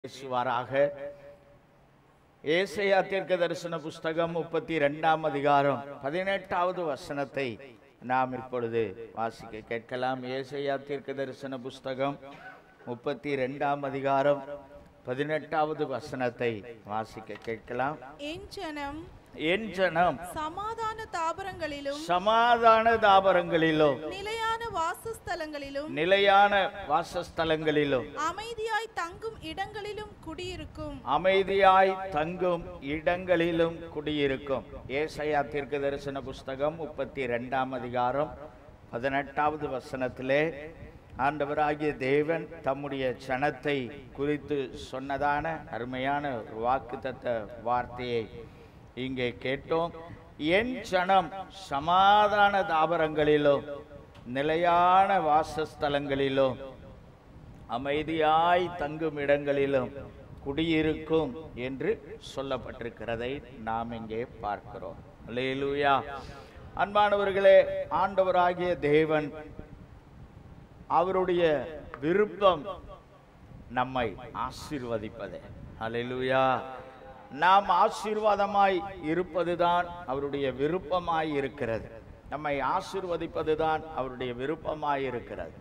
பேசுவாராக ஏசையா தீர்க்க தரிசன புஸ்தகம் முப்பத்தி ரெண்டாம் அதிகாரம் பதினெட்டாவது வசனத்தை நாம் இப்பொழுது வாசிக்க கேட்கலாம் ஏசையா தீர்க்க தரிசன புஸ்தகம் முப்பத்தி ரெண்டாம் அதிகாரம் பதினெட்டாவது வசனத்தை வாசிக்க கேட்கலாம் என் ஜனம் என் ஜனம் சமாதான தாபரங்களிலும் சமாதான தாபரங்களிலும் நிலையான வாசஸ்தலங்களிலும் நிலையான வாசஸ்தலங்களிலும் அமைதியாய் தங்கும் இடங்களிலும் குடியிருக்கும் அமைதியாய் தங்கும் இடங்களிலும் குடியிருக்கும் ஏசையா தீர்க்க தரிசன புஸ்தகம் முப்பத்தி ரெண்டாம் அதிகாரம் பதினெட்டாவது வசனத்திலே ஆண்டவராகிய தேவன் தம்முடைய சனத்தை குறித்து சொன்னதான அருமையான ஒரு வாக்குத்தத்த வார்த்தையை இங்கே கேட்டோம் என் சனம் சமாதான தாபரங்களிலும் நிலையான வாசஸ்தலங்களிலும் அமைதியாய் தங்கும் இடங்களிலும் குடியிருக்கும் என்று சொல்லப்பட்டிருக்கிறதை நாம் இங்கே பார்க்கிறோம் அல்லேலூயா அன்பானவர்களே ஆண்டவராகிய தேவன் அவருடைய விருப்பம் நம்மை ஆசீர்வதிப்பதே அல்லேலூயா நாம் ஆசீர்வாதமாய் இருப்பதுதான் அவருடைய விருப்பமாய் இருக்கிறது நம்மை ஆசீர்வதிப்பதுதான் அவருடைய விருப்பமாய் இருக்கிறது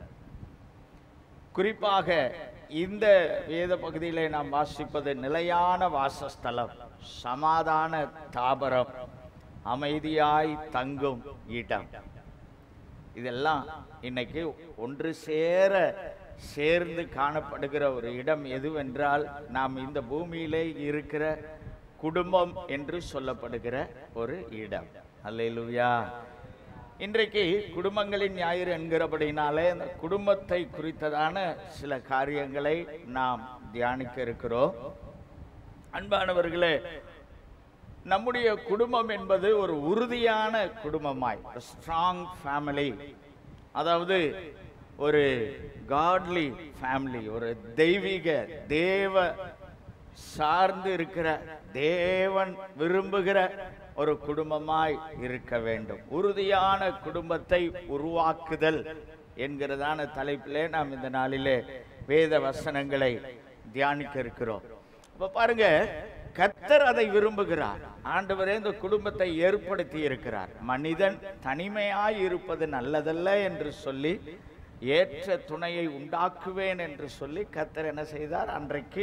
குறிப்பாக இந்த வேத பகுதியிலே நாம் வாசிப்பது நிலையான வாசஸ்தலம் சமாதான தாபரம் அமைதியாய் தங்கும் இடம் இதெல்லாம் இன்னைக்கு ஒன்று சேர சேர்ந்து காணப்படுகிற ஒரு இடம் எதுவென்றால் நாம் இந்த பூமியிலே இருக்கிற குடும்பம் என்று சொல்லப்படுகிற ஒரு இடம் அல்லேலூயா இன்றைக்கு குடும்பங்களின் ஞாயிறு என்கிறபடினாலே அந்த குடும்பத்தை குறித்ததான சில காரியங்களை நாம் தியானிக்க இருக்கிறோம் அன்பானவர்களே நம்முடைய குடும்பம் என்பது ஒரு உறுதியான குடும்பமாய் ஸ்ட்ராங் ஃபேமிலி அதாவது ஒரு காட்லி ஃபேமிலி ஒரு தெய்வீக தேவ சார்ந்து இருக்கிற தேவன் விரும்புகிற ஒரு குடும்பமாய் இருக்க வேண்டும் உறுதியான குடும்பத்தை உருவாக்குதல் என்கிறதான தலைப்பிலே நாம் இந்த நாளிலே வேத வசனங்களை தியானிக்க இருக்கிறோம் அப்ப பாருங்க கர்த்தர் அதை விரும்புகிறார் ஆண்டவரே இந்த குடும்பத்தை ஏற்படுத்தி இருக்கிறார் மனிதன் தனிமையாய் இருப்பது நல்லதல்ல என்று சொல்லி ஏற்ற துணையை உண்டாக்குவேன் என்று சொல்லி கர்த்தர் என்ன செய்தார் அன்றைக்கு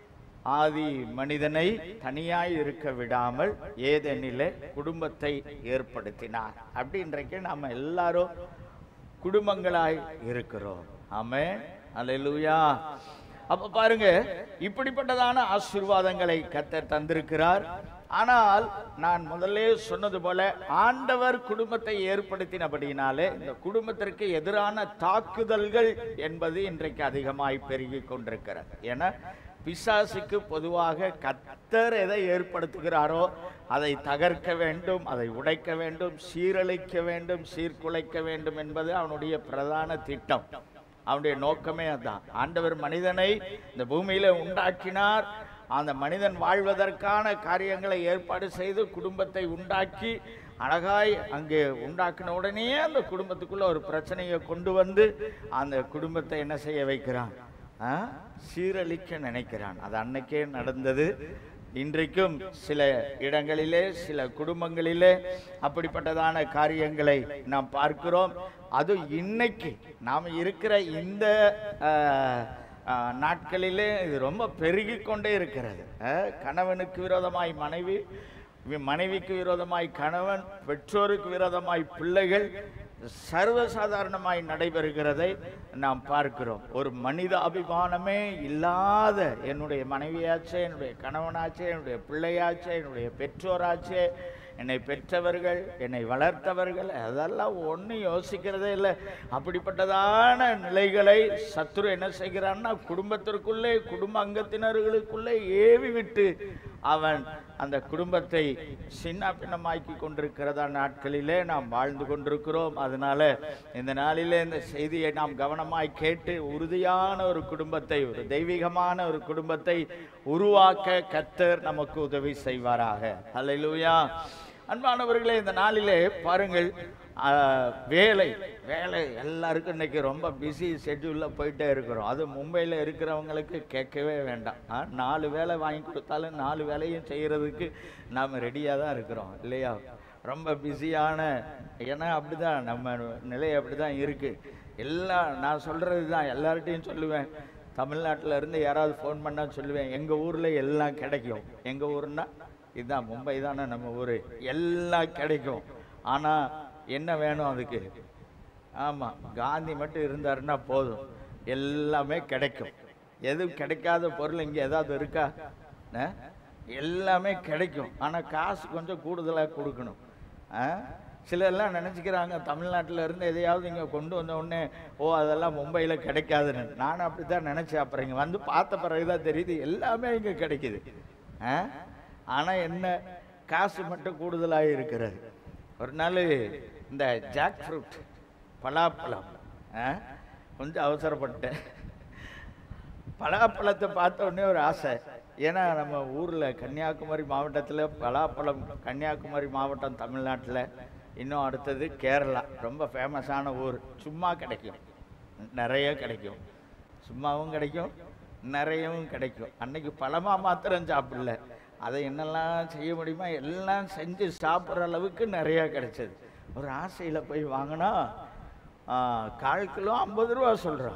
ஆதி மனிதனை தனியாய் இருக்க விடாமல் ஏதெனிலே குடும்பத்தை ஏற்படுத்தினார் அப்படி இன்றைக்கு நாம எல்லாரும் குடும்பங்களாய் இருக்கிறோம் ஆமே அல்லேலூயா அப்ப பாருங்க இப்படிப்பட்டதான ஆசீர்வாதங்களை கத்தர் தந்திருக்கிறார் ஆனால் நான் முதல்ல சொன்னது போல ஆண்டவர் குடும்பத்தை ஏற்படுத்தினபடினாலே இந்த குடும்பத்திற்கு எதிரான தாக்குதல்கள் என்பது இன்றைக்கு அதிகமாய் பெருகி கொண்டிருக்கிறது என பிசாசுக்கு பொதுவாக கத்தர் எதை ஏற்படுத்துகிறாரோ அதை தகர்க்க வேண்டும் அதை உடைக்க வேண்டும் சீரழிக்க வேண்டும் சீர்குலைக்க வேண்டும் என்பது அவனுடைய பிரதான திட்டம் அவனுடைய நோக்கமே அதான் ஆண்டவர் மனிதனை இந்த பூமியில உண்டாக்கினார் அந்த மனிதன் வாழ்வதற்கான காரியங்களை ஏற்பாடு செய்து குடும்பத்தை உண்டாக்கி அழகாய் அங்கே உண்டாக்கின உடனே அந்த குடும்பத்துக்குள்ள ஒரு பிரச்சனையை கொண்டு வந்து அந்த குடும்பத்தை என்ன செய்ய வைக்கிறான் ஆ? சீரழிக்க நினைக்கிறான் அது அன்னைக்கே நடந்தது இன்றைக்கும் சில இடங்களிலே சில குடும்பங்களிலே அப்படிப்பட்டதான காரியங்களை நாம் பார்க்கிறோம் அது இன்னைக்கு நாம் இருக்கிற இந்த ஆ, ஆ, நாட்களிலே இது ரொம்ப பெருகி கொண்டே இருக்கிறது ஆ, கணவனுக்கு விரோதமாய் மனைவி வி- மனைவிக்கு விரோதமாய் கணவன் பெற்றோருக்கு விரோதமாய் பிள்ளைகள் சர்வசாதாரணமாய் நடைபெறுகிறதை நாம் பார்க்கிறோம் ஒரு மனித அபிமானமே இல்லாத என்னுடைய மனைவியாச்சே என்னுடைய கணவனாச்சே என்னுடைய பிள்ளையாச்சே என்னுடைய பெற்றோராச்சே என்னை பெற்றவர்கள் என்னை வளர்த்தவர்கள் அதெல்லாம் ஒன்றும் யோசிக்கிறதே இல்லை அப்படிப்பட்டதான நிலைகளை சத்துரு என்ன செய்கிறான்னா குடும்பத்திற்குள்ளே குடும்ப அங்கத்தினர்களுக்குள்ளே ஏவி விட்டு அவன் அந்த குடும்பத்தை சின்ன பின்னமாக்கி கொண்டிருக்கிறதா நாட்களிலே நாம் வாழ்ந்து கொண்டிருக்கிறோம் அதனால இந்த நாளிலே இந்த செய்தியை நாம் கவனமாய் கேட்டு உறுதியான ஒரு குடும்பத்தை ஒரு தெய்வீகமான ஒரு குடும்பத்தை உருவாக்க கத்தர் நமக்கு உதவி செய்வாராக அல்லேலூயா அன்பானவர்களே இந்த நாளிலே பாருங்கள் ஆ, வேலை வேலை எல்லாருக்கும் இன்னைக்கு ரொம்ப பிஸி ஷெட்யூலில் போயிட்டே இருக்கிறோம் அது மும்பையில் இருக்கிறவங்களுக்கு கேட்கவே வேண்டாம் ஆ, நாலு வேலை வாங்கி கொடுத்தாலும் நாலு வேலையும் செய்கிறதுக்கு நாம் ரெடியாக தான் இருக்கிறோம் இல்லையா ரொம்ப பிஸியான ஏன்னா அப்படிதான் நம்ம நிலை அப்படி தான் இருக்குது எல்லாம் நான் சொல்கிறது தான் எல்லார்ட்டையும் சொல்லுவேன் தமிழ்நாட்டில் இருந்து யாராவது ஃபோன் பண்ணால் சொல்லுவேன் எங்கள் ஊரில் எல்லாம் கிடைக்கும் எங்கள் ஊர்னா இதுதான் மும்பை தானே நம்ம ஊர் எல்லாம் கிடைக்கும் ஆனால் என்ன வேணும் அதுக்கு ஆமாம் காந்தி மட்டும் இருந்தாருன்னா போதும் எல்லாமே கிடைக்கும் எதுவும் கிடைக்காத பொருள் இங்கே ஏதாவது இருக்கா ஆ? எல்லாமே கிடைக்கும் ஆனால் காசு கொஞ்சம் கூடுதலாக கொடுக்கணும் ஆ? சிலர்லாம் நினச்சிக்கிறாங்க தமிழ்நாட்டில் இருந்து எதையாவது இங்கே கொண்டு வந்த உடனே ஓ அதெல்லாம் மும்பையில் கிடைக்காதுன்னு நானும் அப்படி தான் நினச்சேன் அப்புறம் இங்கே வந்து பார்த்த பிறகு தான் தெரியுது எல்லாமே இங்கே கிடைக்குது ஆ ஆனால் என்ன காசு மட்டும் கூடுதலாக இருக்கிறது ஒரு நாள் இந்த ஜாக் ஃப்ரூட் பலாப்பழம் ஆ கொஞ்சம் அவசரப்பட்டேன் பலாப்பழத்தை பார்த்த உடனே ஒரு ஆசை ஏன்னா நம்ம ஊரில் கன்னியாகுமரி மாவட்டத்தில் பலாப்பழம் கன்னியாகுமரி மாவட்டம் தமிழ்நாட்டில் இன்னும் அடுத்தது கேரளா ரொம்ப ஃபேமஸான ஊர் சும்மா கிடைக்கும் நிறைய கிடைக்கும் சும்மாவும் கிடைக்கும் நிறையவும் கிடைக்கும் அன்னைக்கு பழமா மாத்திரம் சாப்பிடல அதை என்னெல்லாம் செய்ய முடியுமோ எல்லாம் செஞ்சு சாப்பிட்ற அளவுக்கு நிறைய கிடைச்சது ஒரு ஆசையில் போய் வாங்கினா ஆ, கால் கிலோ ஐம்பது ரூபா சொல்கிறான்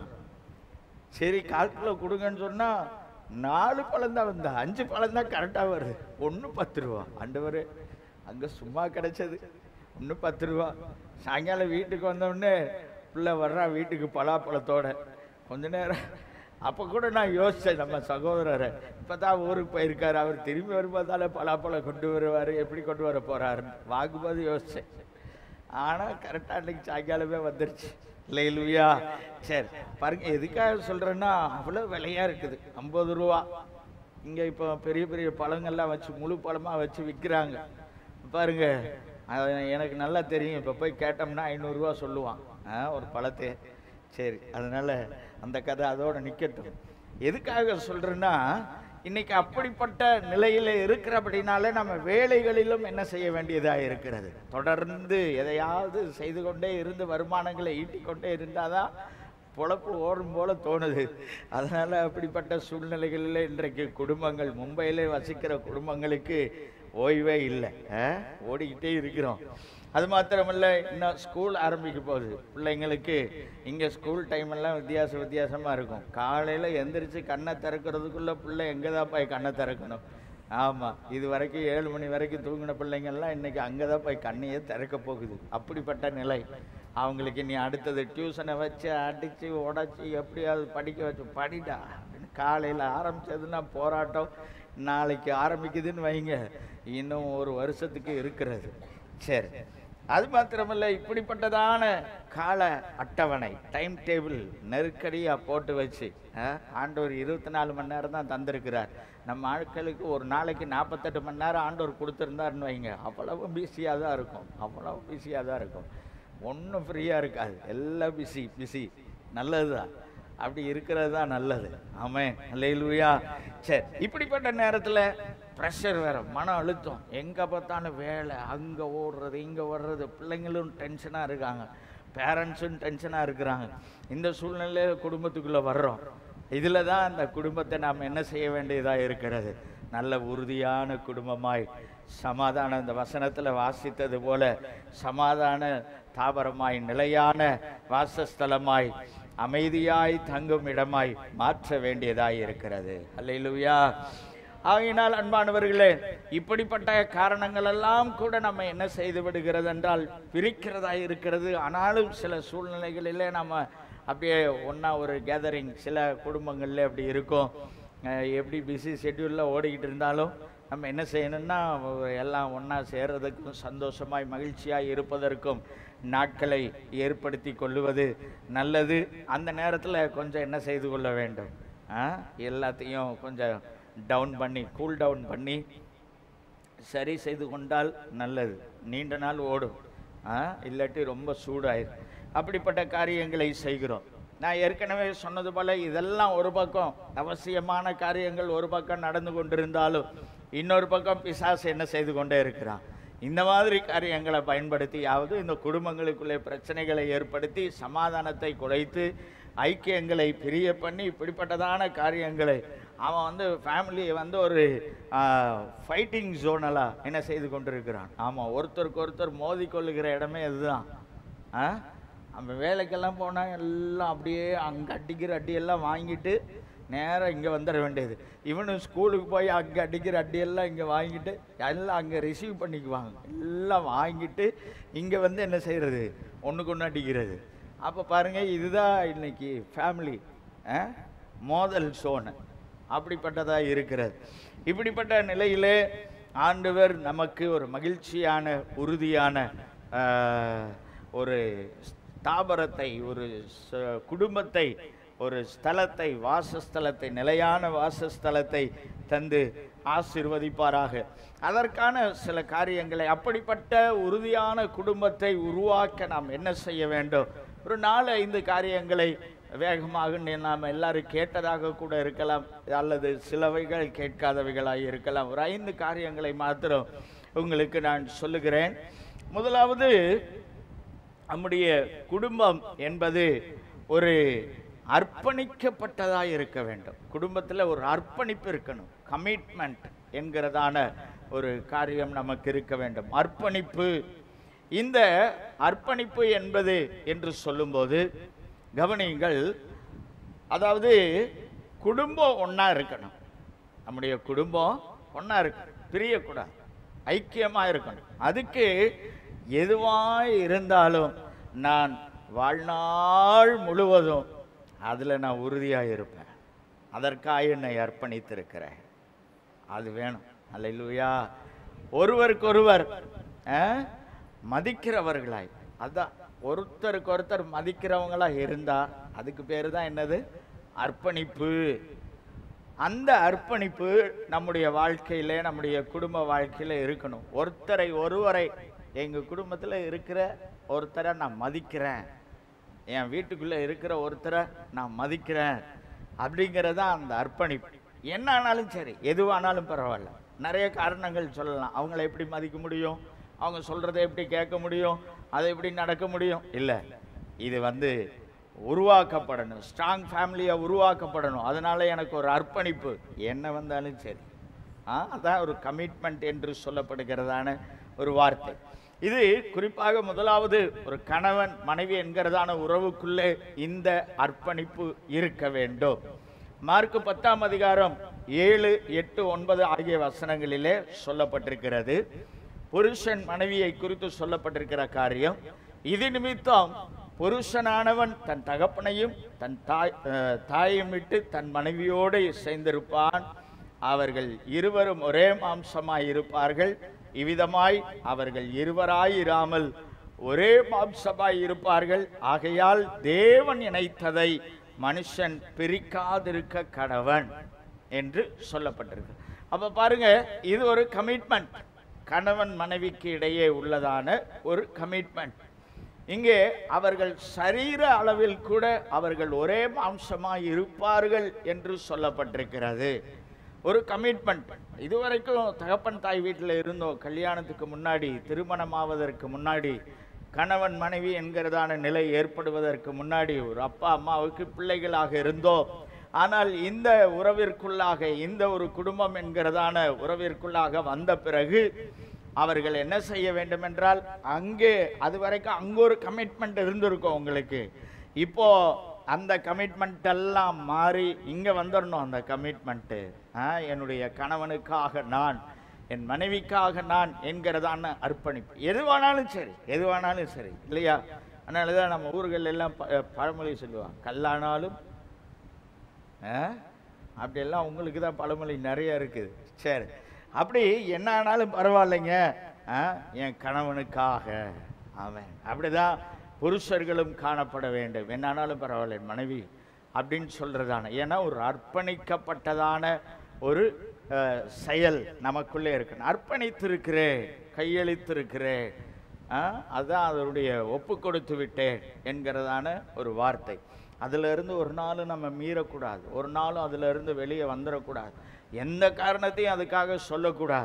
சரி கால் கிலோ கொடுங்கன்னு சொன்னா நாலு பழம் தான் வந்தா அஞ்சு பழம் தான் கரெக்டாக வருது ஒன்று பத்து ரூபா ஆண்டவர் அங்கே சும்மா கிடைச்சது ஒன்று பத்து ரூபா சாயங்காலம் வீட்டுக்கு வந்த உடனே பிள்ளை வர்றா வீட்டுக்கு பலாப்பழத்தோட கொஞ்ச நேரம் அப்போ கூட நான் யோசித்தேன் நம்ம சகோதரரை இப்போ தான் ஊருக்கு போயிருக்காரு அவர் திரும்பி வரும்போதால பலாப்பழம் கொண்டு வருவார் எப்படி கொண்டு வர போகிறாருன்னு வாங்கும்போது யோசித்தேன் ஆனால் கரெக்டாக அன்னைக்கு சாயங்காலமே வந்துருச்சு இல்லையா சரி பாருங்க எதுக்காக சொல்கிறேன்னா அவ்வளோ விலையாக இருக்குது ஐம்பது ரூபா இங்கே இப்போ பெரிய பெரிய பழங்கள்லாம் வச்சு முழு பழமாக வச்சு விற்கிறாங்க பாருங்க அது எனக்கு நல்லா தெரியும் இப்போ போய் கேட்டோம்னா ஐநூறுரூவா சொல்லுவான் ஆ, ஒரு பழத்தை சரி அதனால அந்த கதை அதோட நிற்கட்டும் எதுக்காக சொல்கிறேன்னா இன்னைக்கு அப்படிப்பட்ட நிலையில் இருக்கிறபடினால நம்ம வேலைகளிலும் என்ன செய்ய வேண்டியதாக இருக்கிறது தொடர்ந்து எதையாவது செய்து கொண்டே இருந்து வருமானங்களை ஈட்டிக்கொண்டே இருந்தாதான் பொழப்பு ஓடும் போல தோணுது அதனால அப்படிப்பட்ட சூழ்நிலைகளில் இன்றைக்கு குடும்பங்கள் மும்பையிலே வசிக்கிற குடும்பங்களுக்கு ஓய்வே இல்லை ஆ? ஓடிக்கிட்டே இருக்கிறோம் அது மாத்திரமல்ல இன்னும் ஸ்கூல் ஆரம்பிக்க போகுது பிள்ளைங்களுக்கு இங்கே ஸ்கூல் டைம் எல்லாம் வித்தியாச வித்தியாசமாக இருக்கும் காலையில் எந்திரிச்சு கண்ணை திறக்கிறதுக்குள்ளே பிள்ளை எங்கே தான் போய் கண்ணை திறக்கணும் ஆமாம் இது வரைக்கும் ஏழு மணி வரைக்கும் தூங்கின பிள்ளைங்கள்லாம் இன்னைக்கு அங்கே தான் போய் கண்ணையே திறக்க போகுது அப்படிப்பட்ட நிலை அவங்களுக்கு நீ அடுத்தது டியூஷனை வச்சு அடித்து உடச்சி எப்படியாவது படிக்க வச்சு படிடா அப்படின்னு காலையில் ஆரம்பிச்சதுன்னா போராட்டம் நாளைக்கு ஆரம்பிக்குதுன்னு வைங்க இன்னும் ஒரு வருஷத்துக்கு இருக்கிறது சரி அது மாத்திரமல்ல இப்படிப்பட்டதான கால அட்டவணை டைம் டேபிள் நெருக்கடியாக போட்டு வச்சு ஆ, ஆண்டவர் இருபத்தி நாலு மணி நேரம் தான் தந்திருக்கிறார் நம்ம ஆட்களுக்கு ஒரு நாளைக்கு நாற்பத்தெட்டு மணி நேரம் ஆண்டவர் கொடுத்துருந்தாருன்னு வைங்க அவ்வளவு பிஸியாக தான் இருக்கும் அவ்வளவு பிஸியாக தான் இருக்கும் ஒன்றும் ஃப்ரீயாக இருக்காது எல்லாம் பிஸி பிஸி நல்லது தான் அப்படி இருக்கிறது தான் நல்லது ஆமென் அல்லேலூயா சரி இப்படிப்பட்ட நேரத்தில் ப்ரெஷர் வேற மன அழுத்தம் எங்கே பார்த்தாலும் வேலை அங்கே ஓடுறது இங்கே ஓடுறது பிள்ளைங்களும் டென்ஷனாக இருக்காங்க பேரண்ட்ஸும் டென்ஷனாக இருக்கிறாங்க இந்த சூழ்நிலையில் குடும்பத்துக்குள்ளே வர்றோம் இதில் தான் அந்த குடும்பத்தை நாம் என்ன செய்ய வேண்டியதாக இருக்கிறது நல்ல உறுதியான குடும்பமாய் சமாதான இந்த வசனத்தில் வாசித்தது போல சமாதான தாபரமாய் நிலையான வாசஸ்தலமாய் அமைதியாய் தங்கும் இடமாய் மாற்ற வேண்டியதாய் இருக்கிறது அல்லேலூயா ஆகையினால் அன்பானவர்களே இப்படிப்பட்ட காரணங்கள் எல்லாம் கூட நம்ம என்ன செய்து விடுகிறது என்றால் பிரிக்கிறதா இருக்கிறது ஆனாலும் சில சூழ்நிலைகளிலே நம்ம அப்படியே ஒன்றா ஒரு கேதரிங் சில குடும்பங்கள்ல அப்படி இருக்கும் அஹ் எப்படி பிஸி ஷெட்யூலில் ஓடிக்கிட்டு இருந்தாலும் நம்ம என்ன செய்யணும்னா எல்லாம் ஒன்றா சேர்றதுக்கும் சந்தோஷமாய் மகிழ்ச்சியாய் இருப்பதற்கும் நாட்களை ஏற்படுத்தி கொள்ளுவது நல்லது அந்த நேரத்தில் கொஞ்சம் என்ன செய்து கொள்ள வேண்டும் ஆ? எல்லாத்தையும் கொஞ்சம் டவுன் பண்ணி கூல் டவுன் பண்ணி சரி செய்து கொண்டால் நல்லது நீண்ட நாள் ஓடும் ஆ இல்லாட்டி ரொம்ப சூடாயிரும் அப்படிப்பட்ட காரியங்களை செய்கிறோம் நான் ஏற்கனவே சொன்னது போல இதெல்லாம் ஒரு பக்கம் அவசியமான காரியங்கள் ஒரு பக்கம் நடந்து கொண்டிருந்தாலும் இன்னொரு பக்கம் பிசாசு என்ன செய்து கொண்டே இருக்கிறான் இந்த மாதிரி காரியங்களை பயன்படுத்தியாவது இந்த குடும்பங்களுக்குள்ளே பிரச்சனைகளை ஏற்படுத்தி சமாதானத்தை குலைத்து ஐக்கியங்களை பிரிய பண்ணி இப்படிப்பட்டதான காரியங்களை அவன் வந்து ஃபேமிலியை வந்து ஒரு ஃபைட்டிங் ஜோனலாக என்ன செய்து கொண்டிருக்கிறான் ஆமாம் ஒருத்தருக்கு ஒருத்தர் மோதிக்கொள்ளுகிற இடமே அதுதான் ஆ அவன் வேலைக்கெல்லாம் போனால் எல்லாம் அப்படியே அங்கே அடிக்கிற அடியெல்லாம் வாங்கிட்டு நேராக இங்கே வந்துட வேண்டியது இவனும் ஸ்கூலுக்கு போய் அங்கே அடிக்கிற அடியெல்லாம் இங்கே வாங்கிட்டு எல்லாம் அங்கே ரிசீவ் பண்ணிக்குவாங்க எல்லாம் வாங்கிட்டு இங்கே வந்து என்ன செய்கிறது ஒன்றுக்கு ஒன்று அடிக்கிறது அப்போ பாருங்கள் இதுதான் இன்னைக்கு ஃபேமிலி மோதல் சோனை அப்படிப்பட்டதாக இருக்கிறது இப்படிப்பட்ட நிலையிலே ஆண்டவர் நமக்கு ஒரு மகிழ்ச்சியான உறுதியான ஆஹ், ஒரு ஸ்தாபரத்தை ஒரு ச- குடும்பத்தை ஒரு ஸ்தலத்தை வாசஸ்தலத்தை நிலையான வாசஸ்தலத்தை தந்து ஆசிர்வதிப்பாராக அதற்கான சில காரியங்களை அப்படிப்பட்ட உறுதியான குடும்பத்தை உருவாக்க நாம் என்ன செய்ய வேண்டும் ஒரு நாலு ஐந்து காரியங்களை வேகமாக நி- நாம் எல்லாரும் கேட்டதாக கூட இருக்கலாம் அல்லது சிலவைகள் கேட்காதவைகளாக இருக்கலாம் ஒரு ஐந்து காரியங்களை மாத்திரம் உங்களுக்கு நான் சொல்லுகிறேன் முதலாவது நம்முடைய குடும்பம் என்பது ஒரு அர்ப்பணிக்கப்பட்டதாக இருக்க வேண்டும் குடும்பத்தில் ஒரு அர்ப்பணிப்பு இருக்கணும் கமிட்மெண்ட் என்கிறதான ஒரு காரியம் நமக்கு இருக்க வேண்டும் அர்ப்பணிப்பு இந்த அர்ப்பணிப்பு என்பது என்று சொல்லும்போது கவனியுங்கள் அதாவது குடும்பம் ஒன்றா இருக்கணும் நம்முடைய குடும்பம் ஒன்றா இருக்கணும் பிரியக்கூடாது ஐக்கியமாக இருக்கணும் அதுக்கு எதுவாக இருந்தாலும் நான் வாழ்நாள் முழுவதும் அதில் நான் உறுதியாக இருப்பேன் அதற்காக என்னை அர்ப்பணித்திருக்கிறேன் அது வேணும் அல்லையா ஒருவருக்கொருவர் ஆ, மதிக்கிறவர்களாய் அதான் ஒருத்தருக்கு ஒருத்தர் மதிக்கிறவங்களா இருந்தா அதுக்கு பேர் தான் என்னது அர்ப்பணிப்பு அந்த அர்ப்பணிப்பு நம்முடைய வாழ்க்கையில நம்முடைய குடும்ப வாழ்க்கையில இருக்கணும் ஒருத்தரை ஒருவரை எங்க குடும்பத்துல இருக்கிற ஒருத்தரை நான் மதிக்கிறேன் என் வீட்டுக்குள்ள இருக்கிற ஒருத்தரை நான் மதிக்கிறேன் அப்படிங்கிறது தான் அந்த அர்ப்பணிப்பு என்ன ஆனாலும் சரி எதுவானாலும் பரவாயில்ல நிறைய காரணங்கள் சொல்லலாம் அவங்கள எப்படி மதிக்க முடியும் அவங்க சொல்றதை எப்படி கேட்க முடியும் அதை எப்படி நடக்க முடியும் இல்லை இது வந்து உருவாக்கப்படணும் ஸ்ட்ராங் ஃபேமிலியாக உருவாக்கப்படணும் அதனால எனக்கு ஒரு அர்ப்பணிப்பு என்ன வந்தாலும் சரி ஆ அதான் ஒரு கமிட்மெண்ட் என்று சொல்லப்படுகிறதான ஒரு வார்த்தை இது குறிப்பாக முதலாவது ஒரு கணவன் மனைவி என்கிறதான உறவுக்குள்ளே இந்த அர்ப்பணிப்பு இருக்க வேண்டும் மார்க்கு பத்தாம் அதிகாரம் ஏழு எட்டு ஒன்பது ஆகிய வசனங்களிலே சொல்லப்பட்டிருக்கிறது புருஷன் மனைவியை குறித்து சொல்லப்பட்டிருக்கிற காரியம் இது நிமித்தம் புருஷனானவன் தன் தகப்பனையும் தன் தாய் அஹ், தாயையும் விட்டு தன் மனைவியோடு சேர்ந்திருப்பான் அவர்கள் இருவரும் ஒரே மாம்சமாய் இருப்பார்கள் இவ்விதமாய் அவர்கள் இருவராய் இராமல் ஒரே மாம்சமாய் இருப்பார்கள் ஆகையால் தேவன் இணைத்ததை மனுஷன் பிரிக்காதிருக்க கடவன் என்று சொல்லப்பட்டிருக்கு அப்ப பாருங்க இது ஒரு கமிட்மெண்ட் கணவன் மனைவிக்கு இடையே உள்ளதான ஒரு கமிட்மெண்ட் இங்கே அவர்கள் சரீர அளவில் கூட அவர்கள் ஒரே மாம்சமாய் இருப்பார்கள் என்று சொல்லப்பட்டிருக்கிறது ஒரு கமிட்மெண்ட் இதுவரைக்கும் தகப்பன் தாய் வீட்டில் இருந்தோம் கல்யாணத்துக்கு முன்னாடி திருமணமாவதற்கு முன்னாடி கணவன் மனைவி என்கிறதான நிலை ஏற்படுவதற்கு முன்னாடி ஒரு அப்பா அம்மாவுக்கு பிள்ளைகளாக இருந்தோம் ஆனால் இந்த உறவிற்குள்ளாக இந்த ஒரு குடும்பம் என்கிறதான உறவிற்குள்ளாக வந்த பிறகு அவர்கள் என்ன செய்ய வேண்டும் என்றால் அங்கே அது வரைக்கும் அங்கே ஒரு கமிட்மெண்ட் இருந்திருக்கும் உங்களுக்கு இப்போ அந்த கமிட்மெண்ட் எல்லாம் மாறி இங்கே வந்துடணும் அந்த கமிட்மெண்ட்டு என்னுடைய கணவனுக்காக நான் என் மனைவிக்காக நான் என்கிறதான அர்ப்பணிப்பு எதுவானாலும் சரி எதுவானாலும் சரி இல்லையா அதனால தான் நம்ம ஊர்கள் எல்லாம் ப- பழமொழி சொல்லுவாங்க கல்லானாலும் ஆ? அப்படியெல்லாம் உங்களுக்கு தான் பழமொழி நிறைய இருக்குது சரி அப்படி என்ன ஆனாலும் பரவாயில்லைங்க ஆ? என் கணவனுக்காக அவன் அப்படிதான் புருஷர்களும் காணப்பட வேண்டும் என்ன ஆனாலும் பரவாயில்லை என் மனைவி அப்படின்னு சொல்றதான ஏன்னா ஒரு அர்ப்பணிக்கப்பட்டதான ஒரு அஹ், செயல் நமக்குள்ளே இருக்கணும் அர்ப்பணித்திருக்கிறேன் கையளித்திருக்கிறேன் ஆ, அதான் அதனுடைய ஒப்பு கொடுத்து விட்டேன் என்கிறதான ஒரு வார்த்தை அதுல இருந்து ஒரு நாளும் நம்ம மீறக்கூடாது ஒரு நாளும் அதுல இருந்து வெளியே வந்துடக்கூடாது எந்த காரணத்தையும் அதுக்காக சொல்லக்கூடாது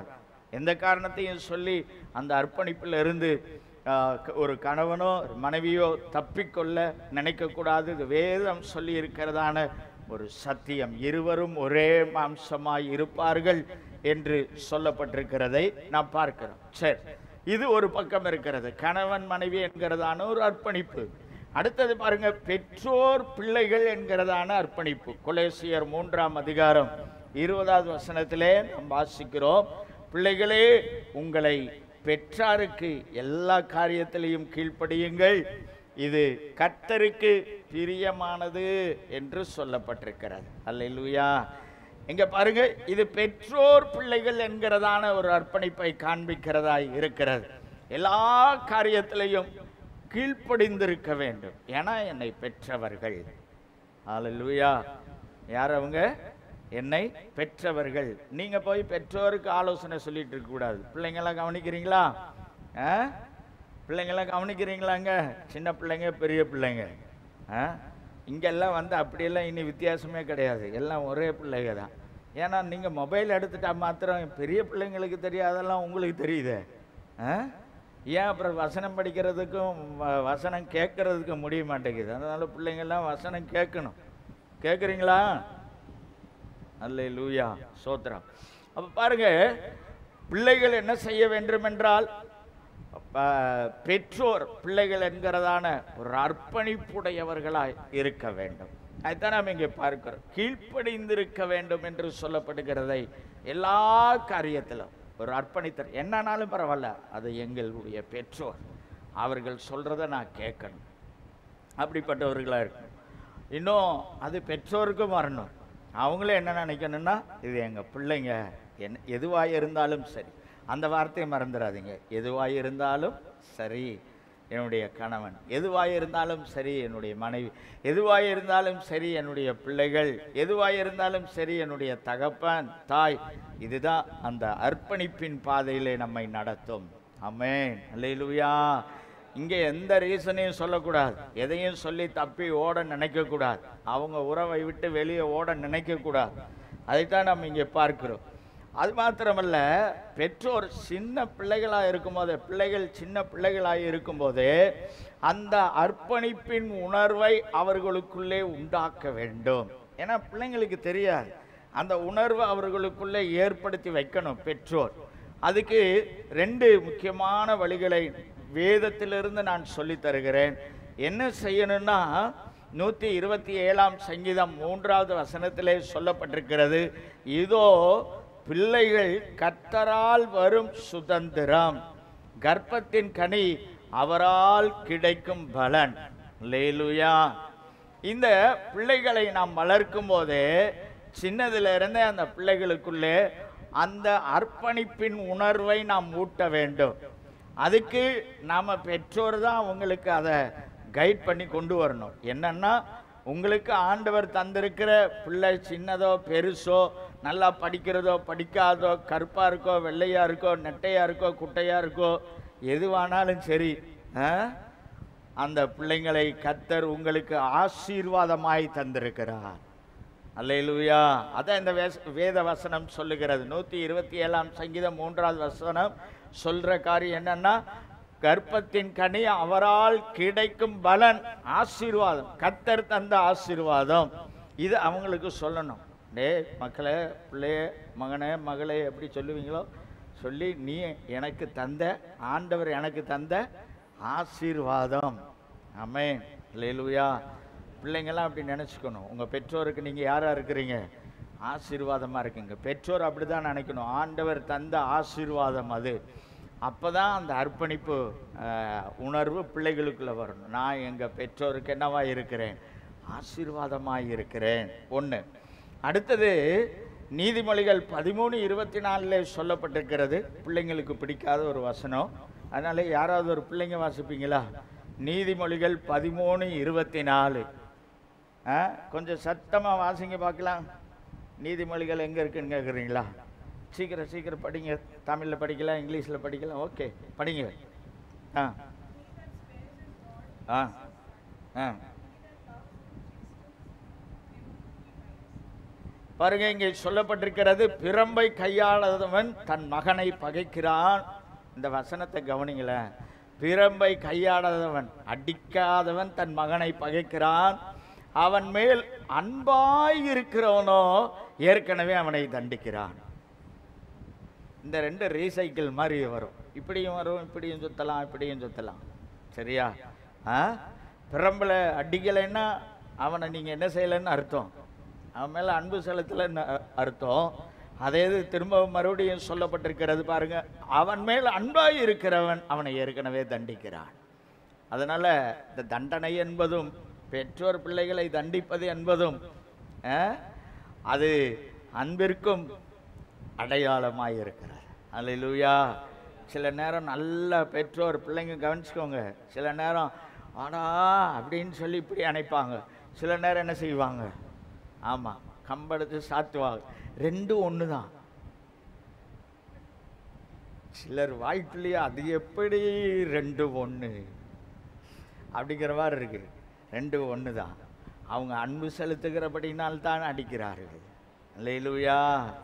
எந்த காரணத்தையும் சொல்லி அந்த அர்ப்பணிப்பில் இருந்து ஆ, க- ஒரு கணவனோ ஒரு மனைவியோ தப்பிக்கொள்ள நினைக்கக்கூடாது இது வேதம் சொல்லி இருக்கிறதான ஒரு சத்தியம் இருவரும் ஒரே மாம்சமாய் இருப்பார்கள் என்று சொல்லப்பட்டிருக்கிறதை நாம் பார்க்கிறோம் சரி இது ஒரு பக்கம் இருக்கிறது கணவன் மனைவி என்கிறதான ஒரு அர்ப்பணிப்பு அடுத்தது பாருங்க பெற்றோர் பிள்ளைகள் என்கிறதான அர்ப்பணிப்பு கொலேசியர் மூன்றாம் அதிகாரம் இருபதாவது வசனத்திலே நாம் வாசிக்கிறோம் பிள்ளைகளே உங்களை பெற்றாருக்கு எல்லா காரியத்திலையும் கீழ்ப்படியுங்கள் இது கர்த்தருக்கு பிரியமானது என்று சொல்லப்பட்டிருக்கிறது அல்லேலூயா இங்க பாருங்க இது பெற்றோர் பிள்ளைகள் என்கிறதான ஒரு அர்ப்பணிப்பை காண்பிக்கிறதாய் இருக்கிறது எல்லா காரியத்திலையும் கீழ்ப்படிந்திருக்க வேண்டும் ஏன்னா என்னை பெற்றவர்கள் அல்லேலூயா யார் அவங்க என்னை பெற்றவர்கள் நீங்க போய் பெற்றோருக்கு ஆலோசனை சொல்லிட்டு இருக்க கூடாது பிள்ளைங்கெல்லாம் கவனிக்கிறீங்களா ஆ? பிள்ளைங்கெல்லாம் கவனிக்கிறீங்களாங்க சின்ன பிள்ளைங்க பெரிய பிள்ளைங்க ஆ? இங்கெல்லாம் வந்து அப்படியெல்லாம் இனி வித்தியாசமே கிடையாது எல்லாம் ஒரே பிள்ளைங்க தான் ஏன்னா நீங்க மொபைல் எடுத்துட்டா மாத்திரம் பெரிய பிள்ளைங்களுக்கு தெரியாதெல்லாம் உங்களுக்கு தெரியுதே ஆ? ஏன் அப்புறம் வசனம் படிக்கிறதுக்கும் வ- வசனம் கேட்கறதுக்கும் முடிய மாட்டேங்குது அதனால பிள்ளைங்கெல்லாம் வசனம் கேட்கணும் கேட்குறீங்களா அல்லே லூயா சோத்ரம் அப்ப பாருங்க பிள்ளைகள் என்ன செய்ய வேண்டும் என்றால் அப்ப, பெற்றோர் பிள்ளைகள் என்கிறதான ஒரு அர்ப்பணிப்புடையவர்களாய் இருக்க வேண்டும் அதுதான் நாம் இங்கே பார்க்கிறோம் கீழ்ப்படிந்திருக்க வேண்டும் என்று சொல்லப்படுகிறதை எல்லா காரியத்திலும் ஒரு அர்ப்பணித்தர் என்னன்னாலும் பரவாயில்ல அது எங்களுடைய பெற்றோர் அவர்கள் சொல்றதை நான் கேட்கணும் அப்படிப்பட்டவர்களாக இருக்கணும் இன்னும் அது பெற்றோருக்கும் வரணும் அவங்களும் என்ன நினைக்கணும்னா இது எங்கள் பிள்ளைங்க என்ன எதுவாக இருந்தாலும் சரி அந்த வார்த்தையை மறந்துடாதீங்க எதுவாக இருந்தாலும் சரி என்னுடைய கணவன் எதுவாக இருந்தாலும் சரி என்னுடைய மனைவி எதுவாக இருந்தாலும் சரி என்னுடைய பிள்ளைகள் எதுவாக இருந்தாலும் சரி என்னுடைய தகப்பன் தாய் இதுதான் அந்த அர்ப்பணிப்பின் பாதையிலே நம்மை நடத்தும் ஆமென் அல்லேலூயா இங்கே எந்த ரீசனையும் சொல்லக்கூடாது எதையும் சொல்லி தப்பி ஓட நினைக்கக்கூடாது அவங்க உறவை விட்டு வெளியே ஓட நினைக்கக்கூடாது அதைத்தான் நம்ம இங்கே பார்க்கிறோம் அது மாத்திரமல்ல பெற்றோர் சின்ன பிள்ளைகளாக இருக்கும்போது பிள்ளைகள் சின்ன பிள்ளைகளாக இருக்கும்போது அந்த அர்ப்பணிப்பின் உணர்வை அவர்களுக்குள்ளே உண்டாக்க வேண்டும் ஏன்னா பிள்ளைங்களுக்கு தெரியாது அந்த உணர்வை அவர்களுக்குள்ளே ஏற்படுத்தி வைக்கணும் பெற்றோர் அதுக்கு ரெண்டு முக்கியமான வழிகளை வேதத்திலிருந்து நான் சொல்லித் தருகிறேன் என்ன செய்யணும்னா நூற்றி இருபத்தி ஏழாம் சங்கீதம் மூன்றாவது வசனத்திலே சொல்லப்பட்டிருக்கிறது இதோ பிள்ளைகள் கர்த்தரால் வரும் சுதந்திரம் கர்ப்பத்தின் கனி அவரால் கிடைக்கும் பலன் லேலுயா இந்த பிள்ளைகளை நாம் வளர்க்கும் போதே சின்னதுல இருந்தே அந்த பிள்ளைகளுக்குள்ளே அந்த அர்ப்பணிப்பின் உணர்வை நாம் ஊட்ட வேண்டும் அதுக்கு நாம பெற்றோர் தான் அவங்களுக்கு அதை கைட் பண்ணி கொண்டு வரணும் என்னன்னா உங்களுக்கு ஆண்டவர் தந்திருக்கிற பிள்ளை சின்னதோ பெருசோ நல்லா படிக்கிறதோ படிக்காதோ கருப்பா இருக்கோ வெள்ளையா இருக்கோ நெட்டையா இருக்கோ குட்டையா இருக்கோ எதுவானாலும் சரி ஆ? அந்த பிள்ளைங்களை கத்தர் உங்களுக்கு ஆசீர்வாதமாய் தந்திருக்கிறார் அல்லேலூயா அதான் இந்த வேச- வேத வசனம் சொல்லுகிறது நூத்தி இருபத்தி ஏழாம் சங்கீதம் மூன்றாவது வசனம் சொல்ற காரியம் என்னன்னா கர்ப்பத்தின் கனி அவரால் கிடைக்கும் பலன் ஆசீர்வாதம் கத்தர் தந்த ஆசீர்வாதம் இது அவங்களுக்கு சொல்லணும் டே மக்களே பிள்ளைய மகனே மகளே எப்படி சொல்லுவீங்களோ சொல்லி நீ எனக்கு தந்த ஆண்டவர் எனக்கு தந்த ஆசீர்வாதம் ஆமென் அல்லேலூயா பிள்ளைங்கெல்லாம் அப்படி நினச்சிக்கணும் உங்கள் பெற்றோருக்கு நீங்கள் யாராக இருக்கிறீங்க ஆசீர்வாதமாக இருக்குங்க பெற்றோர் அப்படி தான் நினைக்கணும் ஆண்டவர் தந்த ஆசீர்வாதம் அது அப்போ தான் அந்த அர்ப்பணிப்பு அஹ், உணர்வு பிள்ளைகளுக்குள்ளே வரணும் நான் எங்கள் பெற்றோருக்கு என்னவா இருக்கிறேன் ஆசீர்வாதமாக இருக்கிறேன் ஒன்று அடுத்தது நீதிமொழிகள் பதிமூணு இருபத்தி நாலில் சொல்லப்பட்டிருக்கிறது பிள்ளைங்களுக்கு பிடிக்காத ஒரு வசனம் அதனால யாராவது ஒரு பிள்ளைங்க வாசிப்பீங்களா நீதிமொழிகள் பதிமூணு இருபத்தி நாலு ஆ கொஞ்சம் சத்தமாக வாசிங்க பார்க்கலாம் நீதிமொழிகள் எங்கே இருக்குன்னு கேட்குறீங்களா சீக்கிரம் சீக்கிரம் படிங்க தமிழில் படிக்கலாம் இங்கிலீஷில் படிக்கலாம் ஓகே படிங்க ஆ ஆ ஆ பாருங்க இங்கே சொல்லப்பட்டிருக்கிறது பிரம்பை கையாளாதவன் தன் மகனை பகைக்கிறான் இந்த வசனத்தை கவனிங்களேன் பிரம்பை கையாடாதவன் அடிக்காதவன் தன் மகனை பகைக்கிறான் அவன் மேல் அன்பாய் இருக்கிறவனோ ஏற்கனவே அவனை தண்டிக்கிறான் இந்த ரெண்டு ரீசைக்கிள் மாதிரி வரும் இப்படியும் வரும் இப்படியும் சுத்தலாம் இப்படியும் சுத்தலாம் சரியா ஆ பிரம்பல அடிக்கலைன்னா அவனை நீங்கள் என்ன செய்யலைன்னு அர்த்தம் அவன் மேலே அன்பு செலுத்தலைன்னு அ- அர்த்தம் அதே இது திரும்ப மறுபடியும் சொல்லப்பட்டிருக்கிறது பாருங்க அவன் மேல் அன்பாய் இருக்கிறவன் அவனை ஏற்கனவே தண்டிக்கிறான் அதனால இந்த தண்டனை என்பதும் பெற்றோர் பிள்ளைகளை தண்டிப்பது என்பதும் ஆ, அது அன்பிற்கும் அடையாளமாய் இருக்கிறது அல்லேலூயா சில நேரம் நல்ல பெற்றோர் பிள்ளைங்க கவனிச்சுக்கோங்க சில நேரம் ஆடா அப்படின்னு சொல்லி இப்படி அணைப்பாங்க சில நேரம் என்ன செய்வாங்க ஆமாம் கம்பெடுத்து சாத்துவாங்க ரெண்டும் ஒன்று தான் சிலர் வாய்ப்பிலேயே அது எப்படி ரெண்டு ஒன்று அப்படிங்கிற மாதிரி இருக்கு ரெண்டு ஒன்று தான் அவங்க அன்பு செலுத்துகிறபடினால் தான் அடிக்கிறார்கள் அல்லேலூயா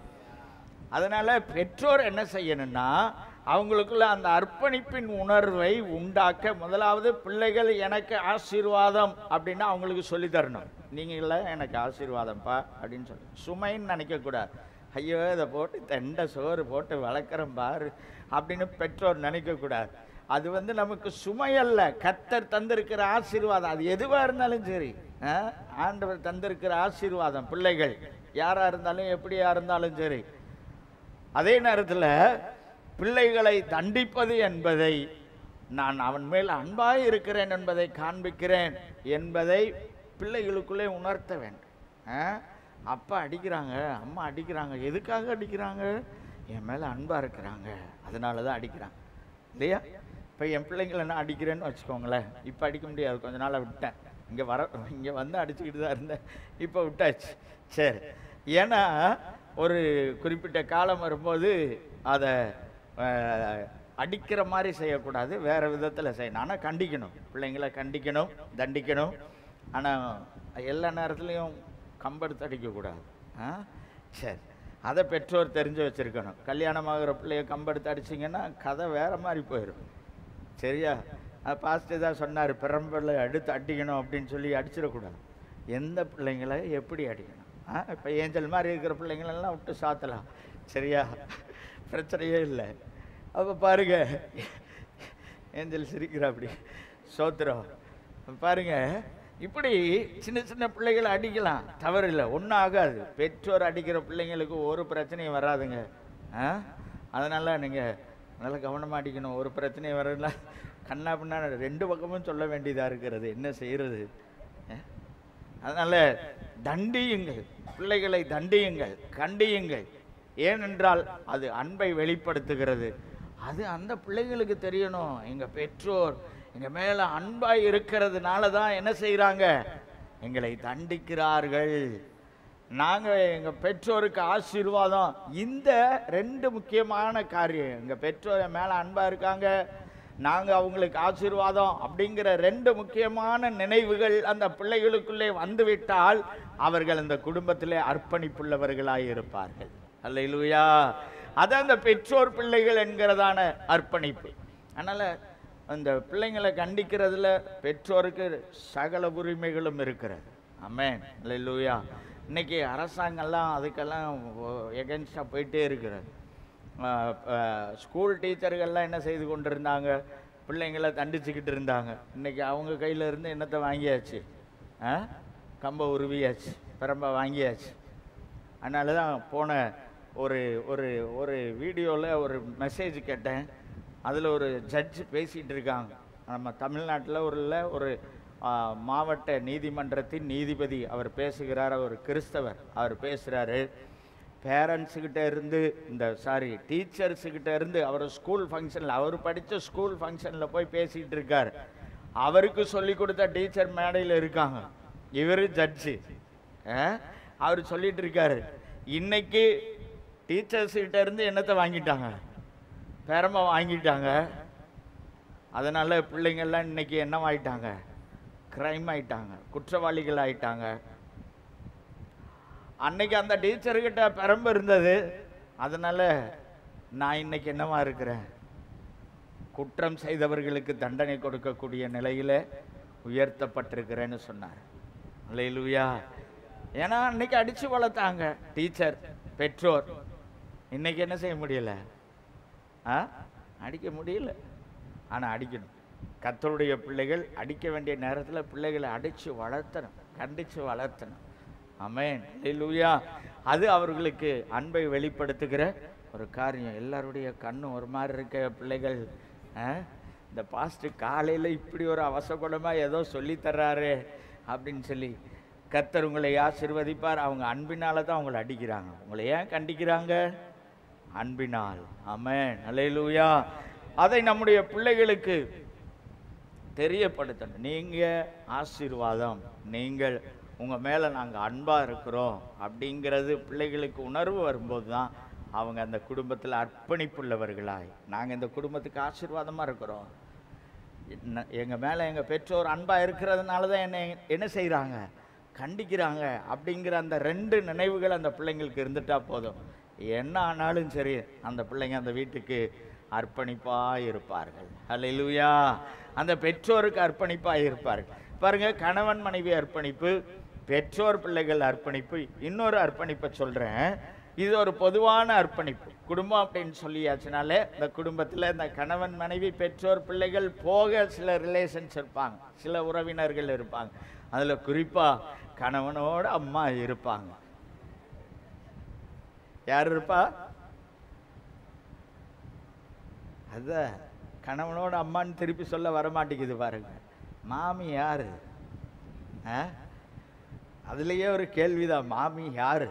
அதனால பெற்றோர் என்ன செய்யணும்னா அவங்களுக்குள்ள அந்த அர்ப்பணிப்பின் உணர்வை உண்டாக்க முதலாவது பிள்ளைகள் எனக்கு ஆசீர்வாதம் அப்படின்னு அவங்களுக்கு சொல்லி தரணும் நீங்கள எனக்கு ஆசீர்வாதம்ப்பா அப்படின்னு சொல்லி சுமைன்னு நினைக்கக்கூடாது ஐயோ இதை போட்டு தெண்டை சோறு போட்டு வளர்க்குறேன் பாரு அப்படின்னு பெற்றோர் நினைக்கக்கூடாது அது வந்து நமக்கு சுமை அல்ல கத்தர் தந்திருக்கிற ஆசீர்வாதம் அது எதுவாக இருந்தாலும் சரி ஆ? ஆண்டவர் தந்திருக்கிற ஆசீர்வாதம் பிள்ளைகள் யாராக இருந்தாலும் எப்படியா இருந்தாலும் சரி அதே நேரத்தில் பிள்ளைகளை தண்டிப்பது என்பதை நான் அவன் மேல் அன்பாய் இருக்கிறேன் என்பதை காண்பிக்கிறேன் என்பதை பிள்ளைகளுக்குள்ளே உணர்த்த வேண்டும் ஆ? அப்பா அடிக்கிறாங்க அம்மா அடிக்கிறாங்க எதுக்காக அடிக்கிறாங்க என் மேலே அன்பாக இருக்கிறாங்க அதனால தான் அடிக்கிறாங்க இல்லையா இப்போ என் பிள்ளைங்களை நான் அடிக்கிறேன்னு வச்சுக்கோங்களேன் இப்போ அடிக்க முடியாது கொஞ்ச நாளாக விட்டேன் இங்கே வர இங்கே வந்து அடிச்சுக்கிட்டு தான் இருந்தேன் இப்போ விட்டாச்சு சரி ஏன்னா ஒரு குறிப்பிட்ட காலம் வரும்போது அதை அஹ், அடிக்கிற மாதிரி செய்யக்கூடாது வேறு விதத்தில் செய்யணும் ஆனால் கண்டிக்கணும் பிள்ளைங்களை கண்டிக்கணும் தண்டிக்கணும் ஆனால் எல்லா நேரத்துலையும் கம்பெடுத்து அடிக்கக்கூடாது ஆ சரி அதை பெற்றோர் தெரிஞ்சு வச்சுருக்கணும் கல்யாணமாகிற பிள்ளைய கம்பெடுத்து அடிச்சிங்கன்னா கதை வேறு மாதிரி போயிடும் சரியா பாஸ்டர் தான் சொன்னார் பிரம்பலை அடுத்து அடிக்கணும் அப்படின்னு சொல்லி அடிச்சிடக்கூடாது எந்த பிள்ளைங்களை எப்படி அடிக்கணும் ஆ இப்போ ஏஞ்சல் மாதிரி இருக்கிற பிள்ளைங்களெல்லாம் விட்டு சாத்தலாம் சரியா பிரச்சனையே இல்லை அப்போ பாருங்க ஏஞ்சல் சிரிக்கிறா அப்படி சோத்திரம் பாருங்க இப்படி சின்ன சின்ன பிள்ளைகளை அடிக்கலாம் தவறு இல்லை ஒன்றும் ஆகாது பெற்றோர் அடிக்கிற பிள்ளைங்களுக்கு ஒரு பிரச்சனையும் வராதுங்க ஆ அதனால நீங்கள் நல்லா கவனமாக அடிக்கணும் ஒரு பிரச்சனையும் வரல கண்ணா பின்னா ரெண்டு பக்கமும் சொல்ல வேண்டியதாக இருக்கிறது என்ன செய்கிறது அதனால தண்டியுங்கள் பிள்ளைகளை தண்டியுங்கள் கண்டியுங்கள் ஏனென்றால் அது அன்பை வெளிப்படுத்துகிறது அது அந்த பிள்ளைகளுக்கு தெரியணும் எங்க பெற்றோர் எங்க மேல அன்பாய் இருக்கிறதுனால தான் என்ன செய்றாங்க எங்களை தண்டிக்கிறார்கள் நாங்க எங்க பெற்றோருக்கு ஆசீர்வாதம் இந்த ரெண்டு முக்கியமான காரியம் எங்க பெற்றோர் என் மேல அன்பா இருக்காங்க நாங்க அவங்களுக்கு ஆசீர்வாதம் அப்படிங்கிற ரெண்டு முக்கியமான நினைவுகள் அந்த பிள்ளைகளுக்குள்ளே வந்துவிட்டால் அவர்கள் அந்த குடும்பத்திலே அர்ப்பணிப்புள்ளவர்களாய் இருப்பார்கள் அல்லேலூயா அது அந்த பெற்றோர் பிள்ளைகள் என்கிறதான அர்ப்பணிப்பு அதனால அந்த பிள்ளைங்களை கண்டிக்கிறதுல பெற்றோருக்கு சகல உரிமைகளும் இருக்கிறது ஆமென் அல்லேலூயா இன்னைக்கு அரசாங்கம்லாம் அதுக்கெல்லாம் எகென்ஸ்டாக போயிட்டே இருக்கிறது ஸ்கூல் டீச்சர்கள்லாம் என்ன செய்து கொண்டிருந்தாங்க பிள்ளைங்களை தண்டிச்சுக்கிட்டு இருந்தாங்க இன்னைக்கு அவங்க கையில இருந்து என்னத்தை வாங்கியாச்சு ஆ கம்பை உருவியாச்சு பிரம்ப வாங்கியாச்சு அதனால தான் போன ஒரு ஒரு ஒரு வீடியோவில் ஒரு மெசேஜ் கேட்டேன் அதில் ஒரு ஜட்ஜ் பேசிகிட்டு இருக்காங்க நம்ம தமிழ்நாட்டில் ஒரு இல்ல ஒரு ஆ, மாவட்ட நீதிமன்றத்தின் நீதிபதி அவர் பேசுகிறார் அவர் கிறிஸ்தவர் அவர் பேசுகிறாரு பேரண்ட்ஸுக்கிட்ட இருந்து இந்த சாரி டீச்சர்ஸுக்கிட்ட இருந்து அவர் ஸ்கூல் ஃபங்க்ஷனில் அவர் படித்த ஸ்கூல் ஃபங்க்ஷனில் போய் பேசிக்கிட்டு இருக்கார் அவருக்கு சொல்லி கொடுத்த டீச்சர் மேடையில் இருக்காங்க இவர் ஜட்ஜு அவர் சொல்லிட்டு இருக்காரு இன்னைக்கு டீச்சர்ஸ் கிட்ட இருந்து என்னத்தை வாங்கிட்டாங்க பேரமா வாங்கிட்டாங்க அதனால பிள்ளைங்கள்லாம் இன்னைக்கு என்னவாயிட்டாங்க கிரைம் ஆயிட்டாங்க குற்றவாளிகள் ஆயிட்டாங்க அன்னைக்கு அந்த டீச்சர்கிட்ட பெரம்பு இருந்தது அதனால நான் இன்னைக்கு என்னவா இருக்கிறேன் குற்றம் செய்தவர்களுக்கு தண்டனை கொடுக்கக்கூடிய நிலையில உயர்த்தப்பட்டிருக்கிறேன்னு சொன்னார் அல்லேலூயா ஏன்னா அன்னைக்கு அடிச்சு வளர்த்தாங்க டீச்சர் பெற்றோர் இன்னைக்கு என்ன செய்ய முடியல ஆ அடிக்க முடியல ஆனா அடிக்கணும் கர்த்தருடைய பிள்ளைகள் அடிக்க வேண்டிய நேரத்துல பிள்ளைகளை அடிச்சு வளர்த்தணும் கண்டிச்சு வளர்த்தணும் ஆமென் அல்லேலூயா அது அவர்களுக்கு அன்பை வெளிப்படுத்துகிற ஒரு காரியம் எல்லாருடைய கண்ணும் ஒரு மாதிரி இருக்க பிள்ளைகள் ஆ? இந்த பாஸ்ட் காலையில இப்படி ஒரு அவசகுணமா ஏதோ சொல்லி தர்றாரு அப்படின்னு சொல்லி கர்த்தர் உங்களை ஆசிர்வதிப்பார் அவங்க அன்பினால தான் அவங்களை அடிக்கிறாங்க உங்களை ஏன் கண்டிக்கிறாங்க அன்பினால் ஆமென் அல்லேலூயா அதை நம்முடைய பிள்ளைகளுக்கு தெரியப்படுத்தணும் நீங்க ஆசீர்வாதம் நீங்கள் உங்க மேல நாங்க அன்பா இருக்கிறோம் அப்படிங்கிறது பிள்ளைகளுக்கு உணர்வு வரும்போது தான் அவங்க அந்த குடும்பத்தில் அர்ப்பணிப்புள்ளவர்களாய் நாங்க இந்த குடும்பத்துக்கு ஆசீர்வாதமா இருக்கிறோம் என்ன எங்க மேல எங்க பெற்றோர் அன்பா இருக்கிறதுனால தான் என்ன என்ன செய்றாங்க கண்டிக்கிறாங்க அப்படிங்கிற அந்த ரெண்டு நினைவுகள் அந்த பிள்ளைங்களுக்கு இருந்துட்டா போதும் என்ன ஆனாலும் சரி அந்த பிள்ளைங்க அந்த வீட்டுக்கு அர்ப்பணிப்பா இருப்பார்கள் அல்லேலூயா அந்த பெற்றோருக்கு அர்ப்பணிப்பா இருப்பார்கள் பாருங்க கணவன் மனைவி அர்ப்பணிப்பு பெற்றோர் பிள்ளைகள் அர்ப்பணிப்பு இன்னொரு அர்ப்பணிப்பை சொல்றேன் இது ஒரு பொதுவான அர்ப்பணிப்பு குடும்பம் அப்படின்னு சொல்லியாச்சுனாலே இந்த குடும்பத்தில் இந்த கணவன் மனைவி பெற்றோர் பிள்ளைகள் போக சில ரிலேஷன்ஸ் இருப்பாங்க சில உறவினர்கள் இருப்பாங்க அதில் குறிப்பாக கணவனோட அம்மா இருப்பாங்க யார் இருப்பா அத கணவனோட அம்மான்னு திருப்பி சொல்ல வரமாட்டேங்குது பாருங்க மாமி யாரு ஆ? அதுலயே ஒரு கேள்விதான் மாமி யாரு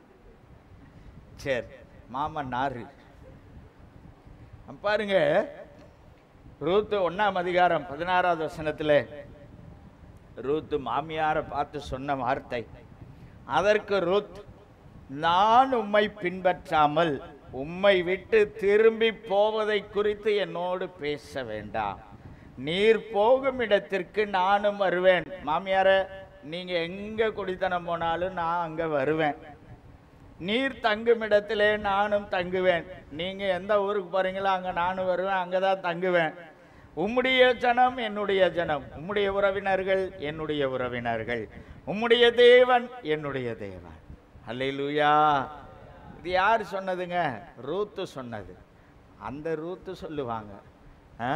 சரி மாமன் நாரு அப்ப பாருங்க ரூத்து ஒண்ணாம் அதிகாரம் பதினாறாவது வசனத்துல ரூத்து மாமியாரை பார்த்து சொன்ன வார்த்தை அதற்கு ரூத் நான் உம்மை பின்பற்றாமல் உம்மை விட்டு திரும்பி போவதை குறித்து என்னோடு பேச வேண்டாம் நீர் போகும் இடத்திற்கு நானும் வருவேன் மாமியார நீங்க எங்க குடித்தனம் போனாலும் நான் அங்க வருவேன் நீர் தங்கும் இடத்திலே நானும் தங்குவேன் நீங்க எந்த ஊருக்கு போறீங்களோ அங்க நானும் வருவேன் அங்கதான் தங்குவேன் உம்முடைய ஜனம் என்னுடைய ஜனம் உம்முடைய உறவினர்கள் என்னுடைய உறவினர்கள் உம்முடைய தேவன் என்னுடைய தேவன் அல்லேலூயா இது யார் சொன்னதுங்க ரூத்து சொன்னது அந்த ரூத்து சொல்லுவாங்க ஆ?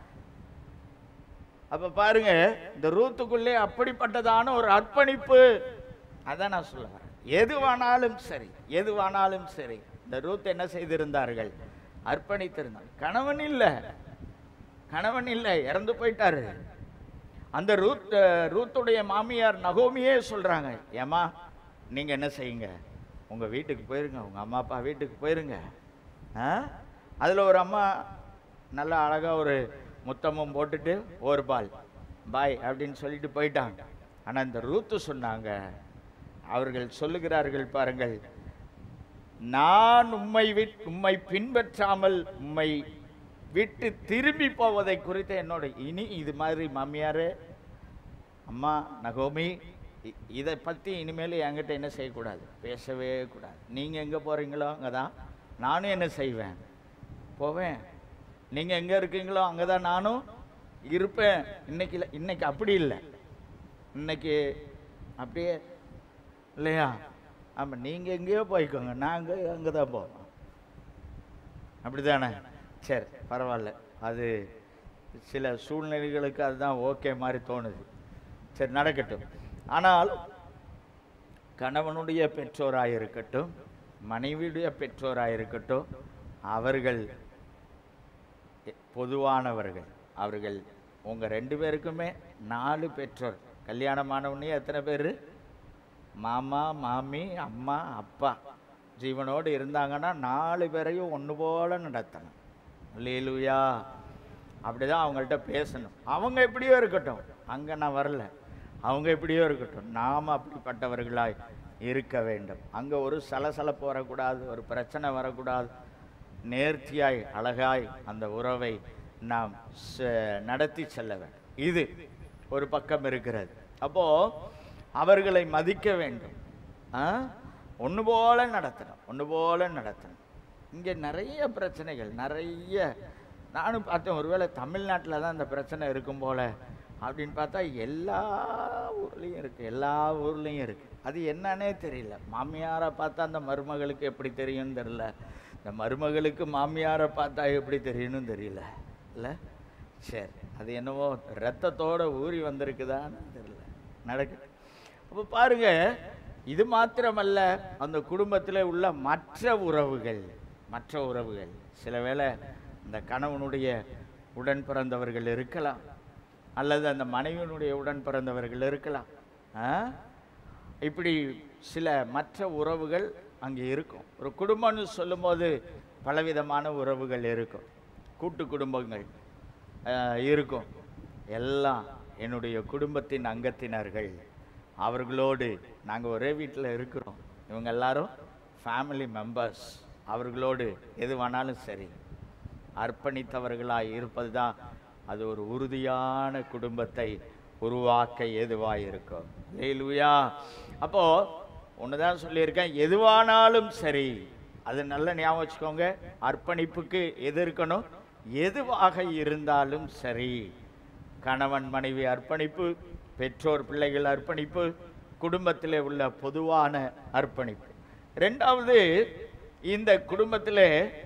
அப்ப பாருங்க இந்த ரூத்துக்குள்ளே அப்படிப்பட்டதான ஒரு அர்ப்பணிப்பு அதான் நான் சொல்ல வரேன் எதுவானாலும் சரி எதுவானாலும் சரி இந்த ரூத் என்ன செய்திருந்தார்கள் அர்ப்பணித்திருந்தார் கணவன் இல்ல கணவன் இல்ல இறந்து போயிட்டாரு அந்த ரூத் அஹ், ரூத்துடைய மாமியார் நகோமியே சொல்றாங்க ஏமா நீங்க என்ன செய்யுங்க உங்க வீட்டுக்கு போயிருங்க உங்க அம்மா அப்பா வீட்டுக்கு போயிருங்க ஆ? அதுல ஒரு அம்மா நல்லா அழகா ஒரு முத்தமும் போட்டுட்டு ஒரு பால் பாய் அப்படின்னு சொல்லிட்டு போயிட்டாங்க ஆனா இந்த ரூத்து சொன்னாங்க அவர்கள் சொல்லுகிறார்கள் பாருங்கள் நான் உம்மை விட் உம்மை பின்பற்றாமல் உம்மை விட்டு திரும்பி போவதை குறித்து என்னோட இனி இது மாதிரி மாமியாரே அம்மா நகோமி இ- இதை பற்றி இனிமேல் என்கிட்ட என்ன செய்யக்கூடாது பேசவே கூடாது நீங்கள் எங்கே போகிறீங்களோ அங்கே தான் நானும் என்ன செய்வேன் போவேன் நீங்கள் எங்கே இருக்கீங்களோ அங்கே தான் நானும் இருப்பேன் இன்னைக்கு இல்லை இன்னைக்கு அப்படி இல்லை இன்னைக்கு அப்படியே இல்லையா ஆமாம் நீங்கள் எங்கேயோ போய்க்கோங்க நாங்கள் அங்கே தான் போவோம் அப்படிதானே சரி பரவாயில்ல அது சில சூழ்நிலைகளுக்கு அதுதான் ஓகே மாதிரி தோணுது சரி நடக்கட்டும் ஆனால் கணவனுடைய பெற்றோராக இருக்கட்டும் மனைவியுடைய பெற்றோராக இருக்கட்டும் அவர்கள் எ- பொதுவானவர்கள் அவர்கள் உங்க ரெண்டு பேருக்குமே நாலு பெற்றோர் கல்யாணமானவனே எத்தனை பேர் மாமா மாமி அம்மா அப்பா ஜீவனோடு இருந்தாங்கன்னா நாலு பேரையும் ஒன்று போல நடத்தணும் லீலுயா அப்படிதான் அவங்கள்ட்ட பேசணும் அவங்க எப்படியோ இருக்கட்டும் அங்கே நான் வரல அவங்க எப்படியோ இருக்கட்டும் நாம் அப்படிப்பட்டவர்களாய் இருக்க வேண்டும் அங்கே ஒரு சலசலப்பு வரக்கூடாது ஒரு பிரச்சனை வரக்கூடாது நேர்த்தியாய் அழகாய் அந்த உறவை நாம் ச- நடத்தி செல்ல வேண்டும் இது ஒரு பக்கம் இருக்கிறது அப்போ அவர்களை மதிக்க வேண்டும் ஆ? ஒன்று போல நடத்தணும் ஒன்று போல நடத்தணும் இங்கே நிறைய பிரச்சனைகள் நிறைய நானும் பார்த்தேன் ஒருவேளை தமிழ்நாட்டில் தான் இந்த பிரச்சனை இருக்கும் போல அப்படின்னு பார்த்தா எல்லா ஊர்லேயும் இருக்குது எல்லா ஊர்லேயும் இருக்குது அது என்னன்னே தெரியல மாமியாரை பார்த்தா அந்த மருமகளுக்கு எப்படி தெரியும்னு தெரியல இந்த மருமகளுக்கு மாமியாரை பார்த்தா எப்படி தெரியும்னு தெரியல இல்லை சரி அது என்னவோ ரத்தத்தோட ஊறி வந்திருக்குதான்னு தெரியல நடக்கு அப்போ பாருங்க இது மாத்திரமல்ல அந்த குடும்பத்தில் உள்ள மற்ற உறவுகள் மற்ற உறவுகள் சில வேளை அந்த கணவனுடைய உடன் பிறந்தவர்கள் இருக்கலாம் அல்லது அந்த மனைவியினுடைய உடன் பிறந்தவர்கள் இருக்கலாம் ஆ? இப்படி சில மற்ற உறவுகள் அங்கே இருக்கும் ஒரு குடும்பம்னு சொல்லும்போது பலவிதமான உறவுகள் இருக்கும் கூட்டு குடும்பங்கள் ஆ, இருக்கும் எல்லாம் என்னுடைய குடும்பத்தின் அங்கத்தினர்கள் அவர்களோடு நாங்கள் ஒரே வீட்டில் இருக்கிறோம் இவங்க எல்லாரும் ஃபேமிலி மெம்பர்ஸ் அவர்களோடு எது வேணாலும் சரி அர்ப்பணித்தவர்களாய் இருப்பது தான் அது ஒரு உறுதியான குடும்பத்தை உருவாக்க எதுவாக இருக்கும் லேலுயா அப்போ ஒன்று சொல்லியிருக்கேன் எதுவானாலும் சரி அது நல்ல ஞாபகம் வச்சுக்கோங்க அர்ப்பணிப்புக்கு எது இருக்கணும் எதுவாக இருந்தாலும் சரி கணவன் மனைவி அர்ப்பணிப்பு பெற்றோர் பிள்ளைகள் அர்ப்பணிப்பு குடும்பத்திலே உள்ள பொதுவான அர்ப்பணிப்பு ரெண்டாவது இந்த குடும்பத்திலே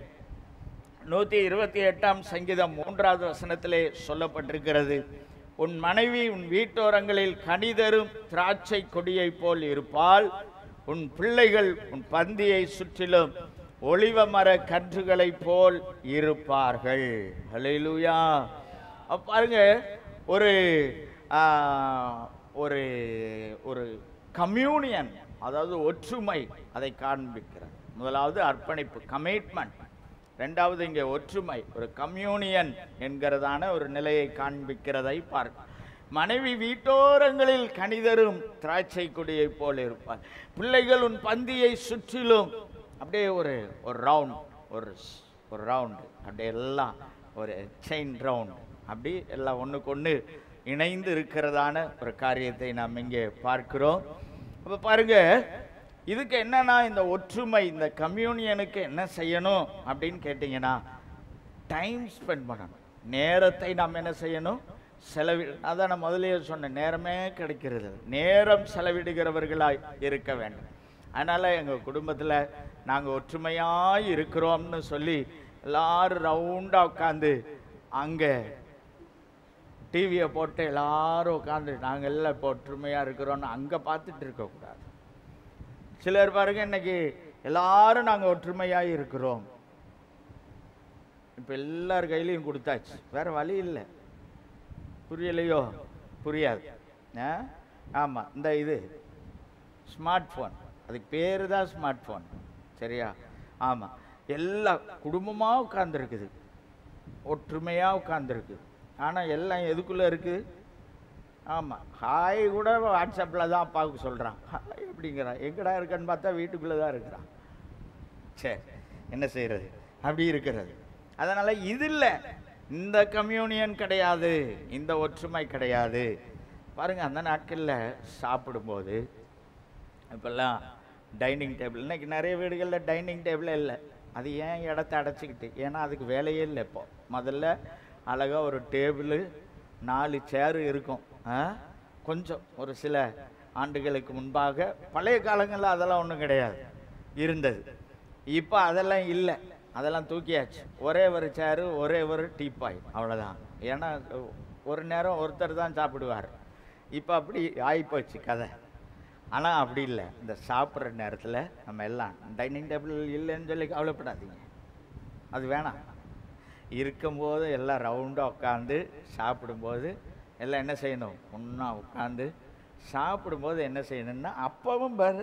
நூற்றி இருபத்தி எட்டாம் சங்கீதம் மூன்றாவது வசனத்திலே சொல்லப்பட்டிருக்கிறது உன் மனைவி உன் வீட்டோரங்களில் கனிதரும் திராட்சை கொடியைப் போல் இருப்பாள் உன் பிள்ளைகள் உன் பந்தியை சுற்றிலும் ஒளிவ மர கன்றுகளைப் போல் இருப்பார்கள் ஹalleluya அப்ப பாருங்க ஒரு ஆ, ஒரு ஒரு கம்யூனியன் அதாவது ஒற்றுமை அதை காண்பிக்கிறது முதலாவது அர்ப்பணிப்பு கமிட்மெண்ட் ரெண்டாவது இங்கே ஒற்றுமை ஒரு கம்யூனியன் என்கிறதான ஒரு நிலையை காண்பிக்கிறதை பார்க்க மனைவி வீட்டோரங்களில் கனிதரும் திராட்சை கொடியைப் போல இருப்பார் பிள்ளைகள் உன் பந்தியை சுற்றிலும் அப்படியே ஒரு ஒரு ரவுண்ட் ஒரு ஸ்- ஒரு ரவுண்டு அப்படியே எல்லாம் ஒரு செயின் ரவுண்ட் அப்படி எல்லாம் ஒன்றுக்கு ஒன்று இணைந்து இருக்கிறதான ஒரு காரியத்தை நாம் இங்கே பார்க்கிறோம் அப்போ பாருங்க இதுக்கு என்னன்னா இந்த ஒற்றுமை இந்த கம்யூனியனுக்கு என்ன செய்யணும் அப்படின்னு கேட்டிங்கன்னா டைம் ஸ்பெண்ட் பண்ணணும் நேரத்தை நாம் என்ன செய்யணும் செலவி அதான் நான் முதல்லயே சொன்னேன் நேரமே கிடைக்கிறது இல்ல. நேரம் செலவிடுகிறவர்களாய் இருக்க வேண்டும் அதனால எங்க குடும்பத்துல நாங்க ஒற்றுமையாய் இருக்கிறோம்னு சொல்லி எல்லாரும் ரவுண்டா உட்காந்து அங்க டிவியை போட்டு எல்லாரும் உட்காந்து நாங்கள் எல்லாம் இப்போ ஒற்றுமையாக இருக்கிறோன்னு அங்கே பார்த்துட்டு இருக்கக்கூடாது சிலர் பாருங்க இன்னைக்கு எல்லாரும் நாங்கள் ஒற்றுமையாக இருக்கிறோம் இப்போ எல்லார் கையிலையும் கொடுத்தாச்சு வேற வழி இல்லை புரியலையோ புரியாது ஆ ஆமாம் இந்த இது ஸ்மார்ட் ஃபோன் அதுக்கு பேர் தான் ஸ்மார்ட் ஃபோன் சரியா ஆமாம் எல்லா குடும்பமாக உட்காந்துருக்குது ஒற்றுமையாக உட்காந்துருக்கு ஆனால் எல்லாம் எதுக்குள்ளே இருக்குது ஆமாம் ஹாய் கூட வாட்ஸ்அப்பில் தான் அப்பாவுக்கு சொல்கிறான் ஹாய் அப்படிங்கிறான் எங்கடா இருக்கன்னு பார்த்தா வீட்டுக்குள்ளே தான் இருக்கிறான் சரி என்ன செய்யறது அப்படி இருக்கிறது அதனால இது இல்லை இந்த கம்யூனியன் கிடையாது இந்த ஒற்றுமை கிடையாது பாருங்க அந்த நாட்களில் சாப்பிடும்போது இப்பெல்லாம் டைனிங் டேபிள் இன்னைக்கு நிறைய வீடுகளில் டைனிங் டேபிளே இல்லை அது ஏன் இடத்த அடைச்சிக்கிட்டு ஏன்னா அதுக்கு வேலையே இல்லை இப்போ முதல்ல அழகா ஒரு டேபிள் நாலு சேரு இருக்கும் ஆ? கொஞ்சம் ஒரு சில ஆண்டுகளுக்கு முன்பாக பழைய காலங்களில் அதெல்லாம் ஒன்றும் கிடையாது இருந்தது இப்போ அதெல்லாம் இல்லை அதெல்லாம் தூக்கியாச்சு ஒரே ஒரு சேரு ஒரே ஒரு டீப்பாய் அவ்வளோதான் ஏன்னா ஒரு நேரம் ஒருத்தர் தான் சாப்பிடுவார் இப்போ அப்படி ஆகிப்போச்சு கதை ஆனால் அப்படி இல்லை இந்த சாப்பிட்ற நேரத்தில் நம்ம எல்லாம் டைனிங் டேபிள் இல்லைன்னு சொல்லி கவலைப்படாதீங்க அது வேணாம் இருக்கும்போது எல்லாம் ரவுண்டாக உட்காந்து சாப்பிடும்போது எல்லாம் என்ன செய்யணும் ஒன்றா உட்காந்து சாப்பிடும்போது என்ன செய்யணும்னா அப்பவும் பாரு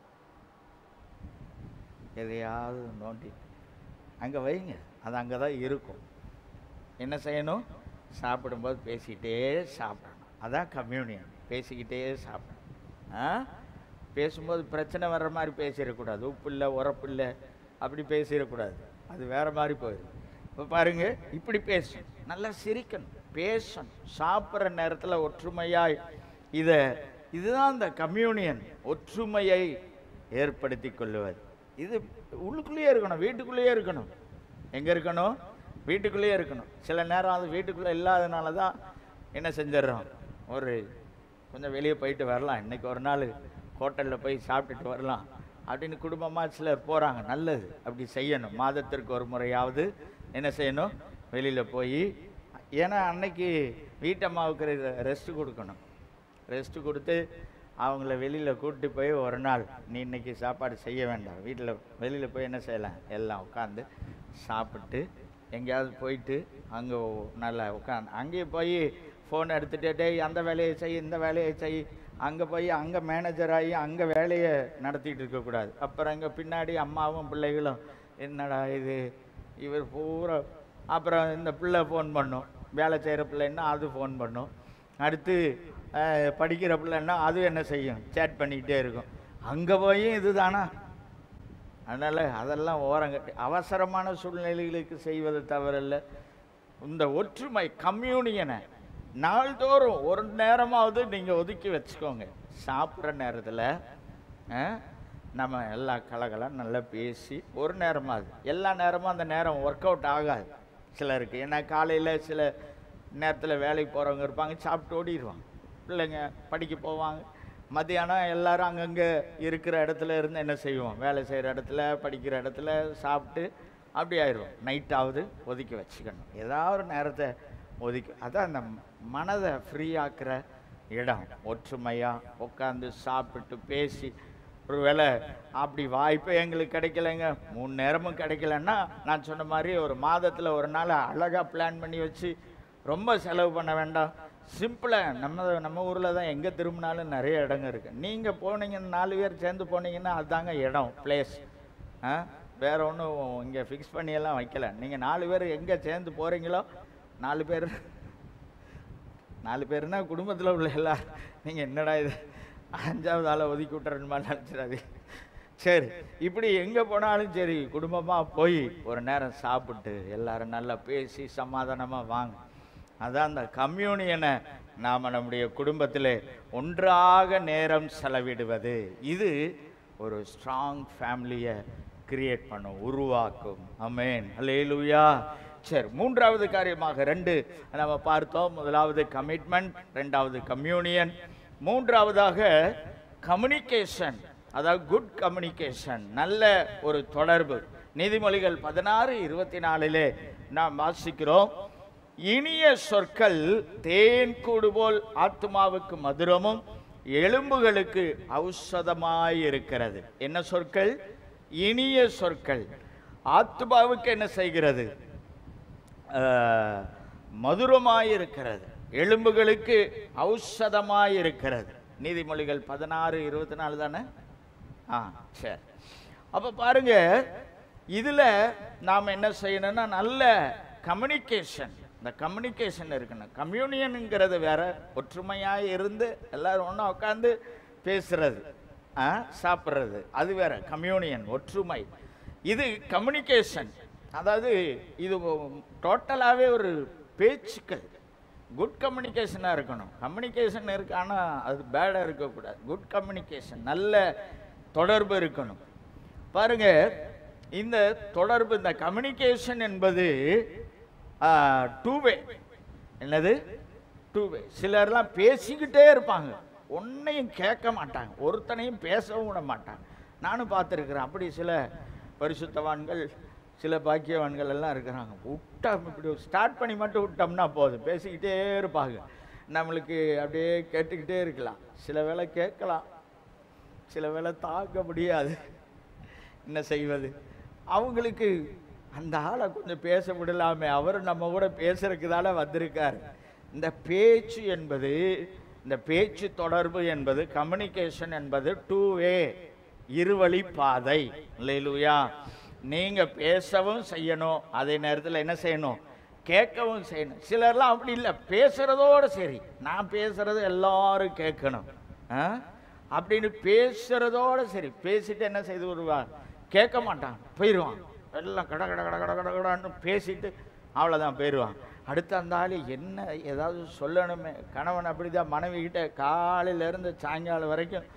எதையாவது நோண்டி அங்கே வைங்க அது அங்கே தான் இருக்கும் என்ன செய்யணும் சாப்பிடும்போது பேசிக்கிட்டே சாப்பிடணும் அதான் கம்யூனியன் பேசிக்கிட்டே சாப்பிடணும் ஆ பேசும்போது பிரச்சனை வர்ற மாதிரி பேசிடக்கூடாது உப்பு இல்லை உரப்பு இல்லை அப்படி பேசிடக்கூடாது அது வேற மாதிரி போயிடும் இப்போ பாருங்க இப்படி பேசணும் நல்லா சிரிக்கணும் பேசணும் சாப்பிட்ற நேரத்தில் ஒற்றுமையாய் இதை இதுதான் இந்த கம்யூனியன் ஒற்றுமையை ஏற்படுத்தி கொள்ளுவது இது உள்ளுக்குள்ளேயே இருக்கணும் வீட்டுக்குள்ளேயே இருக்கணும் எங்கே இருக்கணும் வீட்டுக்குள்ளேயே இருக்கணும் சில நேரம் அது வீட்டுக்குள்ளே இல்லாதனால தான் என்ன செஞ்சிடறோம் ஒரு கொஞ்சம் வெளியே போயிட்டு வரலாம் இன்னைக்கு ஒரு நாள் ஹோட்டலில் போய் சாப்பிட்டுட்டு வரலாம் அப்படின்னு குடும்பமாக சிலர் போகிறாங்க நல்லது அப்படி செய்யணும் மாதத்திற்கு ஒரு முறையாவது என்ன செய்யணும் வெளியில் போய் ஏன்னா அன்னைக்கு வீட்டம்மாவுக்கு ரெஸ்ட் கொடுக்கணும் ரெஸ்ட் கொடுத்து அவங்கள வெளியில் கூட்டி போய் ஒரு நாள் நீ இன்னைக்கு சாப்பாடு செய்ய வேண்டாம் வீட்டில் வெளியில் போய் என்ன செய்யலாம் எல்லாம் உட்காந்து சாப்பிட்டு எங்கேயாவது போயிட்டு அங்கே நல்லா உட்காந்து அங்கேயே போய் ஃபோன் எடுத்துகிட்டே டேய் அந்த வேலையை செய் இந்த வேலையை செய் அங்கே போய் அங்கே மேனேஜர் ஆகி அங்கே வேலையை நடத்திட்டு இருக்கக்கூடாது அப்புறம் இங்கே பின்னாடி அம்மாவும் பிள்ளைகளும் என்னடா இது இவர் பூரா அப்புறம் இந்த பிள்ளை ஃபோன் பண்ணும் வேலை செய்கிற பிள்ளைன்னா அது ஃபோன் பண்ணும் அடுத்து அஹ், படிக்கிற பிள்ளைன்னா அது என்ன செய்யும் சேட் பண்ணிக்கிட்டே இருக்கும் அங்கே போய் இதுதானா அதனால் அதெல்லாம் ஓரங்கட்டி அவசரமான சூழ்நிலைகளுக்கு செய்வது தவறல்ல இந்த ஒற்றுமை கம்யூனியனை நாள்தோறும் ஒரு நேரமாவது நீங்கள் ஒதுக்கி வச்சுக்கோங்க சாப்பிட்ற நேரத்தில் நம்ம எல்லா கலகலாம் நல்லா பேசி ஒரு நேரமாவது எல்லா நேரமும் அந்த நேரம் ஒர்க் அவுட் ஆகாது சிலருக்கு ஏன்னா காலையில் சில நேரத்தில் வேலைக்கு போகிறவங்க இருப்பாங்க சாப்பிட்டு ஓடிடுவாங்க பிள்ளைங்க படிக்க போவாங்க மத்தியானம் எல்லாரும் அங்கங்கே இருக்கிற இடத்துல இருந்து என்ன செய்வோம் வேலை செய்கிற இடத்துல படிக்கிற இடத்துல சாப்பிட்டு அப்படி ஆயிடுவோம் நைட்டாவது ஒதுக்கி வச்சுக்கணும் ஏதாவது ஒரு நேரத்தை ஒதுக்கி அதான் அந்த மனதை ஃப்ரீ ஆக்குற இடம் ஒற்றுமையாக உட்காந்து சாப்பிட்டு பேசி ஒரு வேளை அப்படி வாய்ப்பே எங்களுக்கு கிடைக்கலைங்க மூணு நேரமும் கிடைக்கலன்னா நான் சொன்ன மாதிரி ஒரு மாதத்தில் ஒரு நாள் அழகாக பிளான் பண்ணி வச்சு ரொம்ப செலவு பண்ண வேண்டாம் சிம்பிளாக நம்ம நம்ம ஊரில் தான் எங்கே திரும்பினாலும் நிறைய இடங்க இருக்குது நீங்கள் போனீங்கன்னா நாலு பேர் சேர்ந்து போனீங்கன்னா அதுதாங்க இடம் பிளேஸ் ஆ வேற ஒன்றும் இங்கே ஃபிக்ஸ் பண்ணியெல்லாம் வைக்கல நீங்கள் நாலு பேர் எங்கே சேர்ந்து போகிறீங்களோ நாலு பேர் நாலு பேர்னா குடும்பத்தில் உள்ள எல்லாரும் நீங்கள் என்னடா இது அஞ்சாவது ஆளை ஒதுக்கி விட்டுறணுமா நினச்சிடாது சரி இப்படி எங்கே போனாலும் சரி குடும்பமாக போய் ஒரு நேரம் சாப்பிட்டு எல்லாரும் நல்லா பேசி சமாதானமாக வாங்க அதான் அந்த கம்யூனியனை நாம் நம்முடைய குடும்பத்தில் ஒன்றாக நேரம் செலவிடுவது இது ஒரு ஸ்ட்ராங் ஃபேமிலியை கிரியேட் பண்ணும் உருவாக்கும் அமேன் அல்லேலூயா சரி மூன்றாவது காரியமாக ரெண்டு நம்ம பார்த்தோம் முதலாவது கமிட்மெண்ட் ரெண்டாவது கம்யூனியன் மூன்றாவதாக கம்யூனிகேஷன் அதாவது குட் கம்யூனிகேஷன் நல்ல ஒரு தொடர்பு நீதிமொழிகள் பதினாறு இருபத்தி நாலிலே நாம் வாசிக்கிறோம் இனிய சொற்கள் தேன் கூடு போல் ஆத்மாவுக்கு மதுரமும் எலும்புகளுக்கு ஔஷதமாய் இருக்கிறது என்ன சொற்கள் இனிய சொற்கள் ஆத்மாவுக்கு என்ன செய்கிறது மதுரமாய் இருக்கிறது எலும்புகளுக்கு ஔஷதமாய் இருக்கிறது நீதிமொழிகள் பதினாறு இருபத்தி நாலு தானே ஆ சரி அப்போ பாருங்க இதில் நாம் என்ன செய்யணும்னா நல்ல கம்யூனிகேஷன் இந்த கம்யூனிகேஷன் இருக்கணும் கம்யூனியனுங்கிறது வேற ஒற்றுமையாக இருந்து எல்லாரும் ஒன்றா உட்காந்து பேசுறது ஆ சாப்பிட்றது அது வேற கம்யூனியன் ஒற்றுமை இது கம்யூனிகேஷன் அதாவது இது டோட்டலாகவே ஒரு பேச்சுக்கள் குட் கம்யூனிகேஷனாக இருக்கணும் கம்யூனிகேஷன் இருக்கு ஆனால் அது பேடாக இருக்கக்கூடாது குட் கம்யூனிகேஷன் நல்ல தொடர்பு இருக்கணும் பாருங்க இந்த தொடர்பு இந்த கம்யூனிகேஷன் என்பது டூ வே என்னது டூ வே சிலர்லாம் பேசிக்கிட்டே இருப்பாங்க ஒன்றையும் கேட்க மாட்டாங்க ஒருத்தனையும் பேசவும் விட மாட்டாங்க நானும் பார்த்துருக்குறேன் அப்படி சில பரிசுத்தவான்கள் சில பாக்கியவான்கள் எல்லாம் இருக்கிறாங்க விட்டா இப்படி ஸ்டார்ட் பண்ணி மட்டும் விட்டோம்னா போதும் பேசிக்கிட்டே இருப்பாங்க நம்மளுக்கு அப்படியே கேட்டுக்கிட்டே இருக்கலாம் சில வேளை கேட்கலாம் சில வேளை தாக்க முடியாது என்ன செய்வது அவங்களுக்கு அந்த ஆளை கொஞ்சம் பேச விடலாமே அவர் நம்ம கூட பேசுறதுக்கு தானே வந்திருக்கார் இந்த பேச்சு என்பது இந்த பேச்சு தொடர்பு என்பது கம்யூனிகேஷன் என்பது டூ வே இருவழி பாதை இல்லையிலுயா நீங்க பேசவும் செய்யணும் அதே நேரத்தில் என்ன செய்யணும் கேட்கவும் செய்யணும் சிலர்லாம் அப்படி இல்லை பேசுறதோட சரி நான் பேசுறது எல்லாரும் கேட்கணும் ஆ? அப்படின்னு பேசுறதோட சரி பேசிட்டு என்ன செய்து விடுவான் கேட்க மாட்டான் போயிடுவான் எல்லாம் கட கட கட கட கட கடன்னு பேசிட்டு அவ்வளோதான் போயிடுவான் அடுத்து அந்த ஆள் என்ன ஏதாவது சொல்லணுமே கணவன் அப்படிதான் மனைவி கிட்ட காலையில இருந்து சாயங்காலம் வரைக்கும்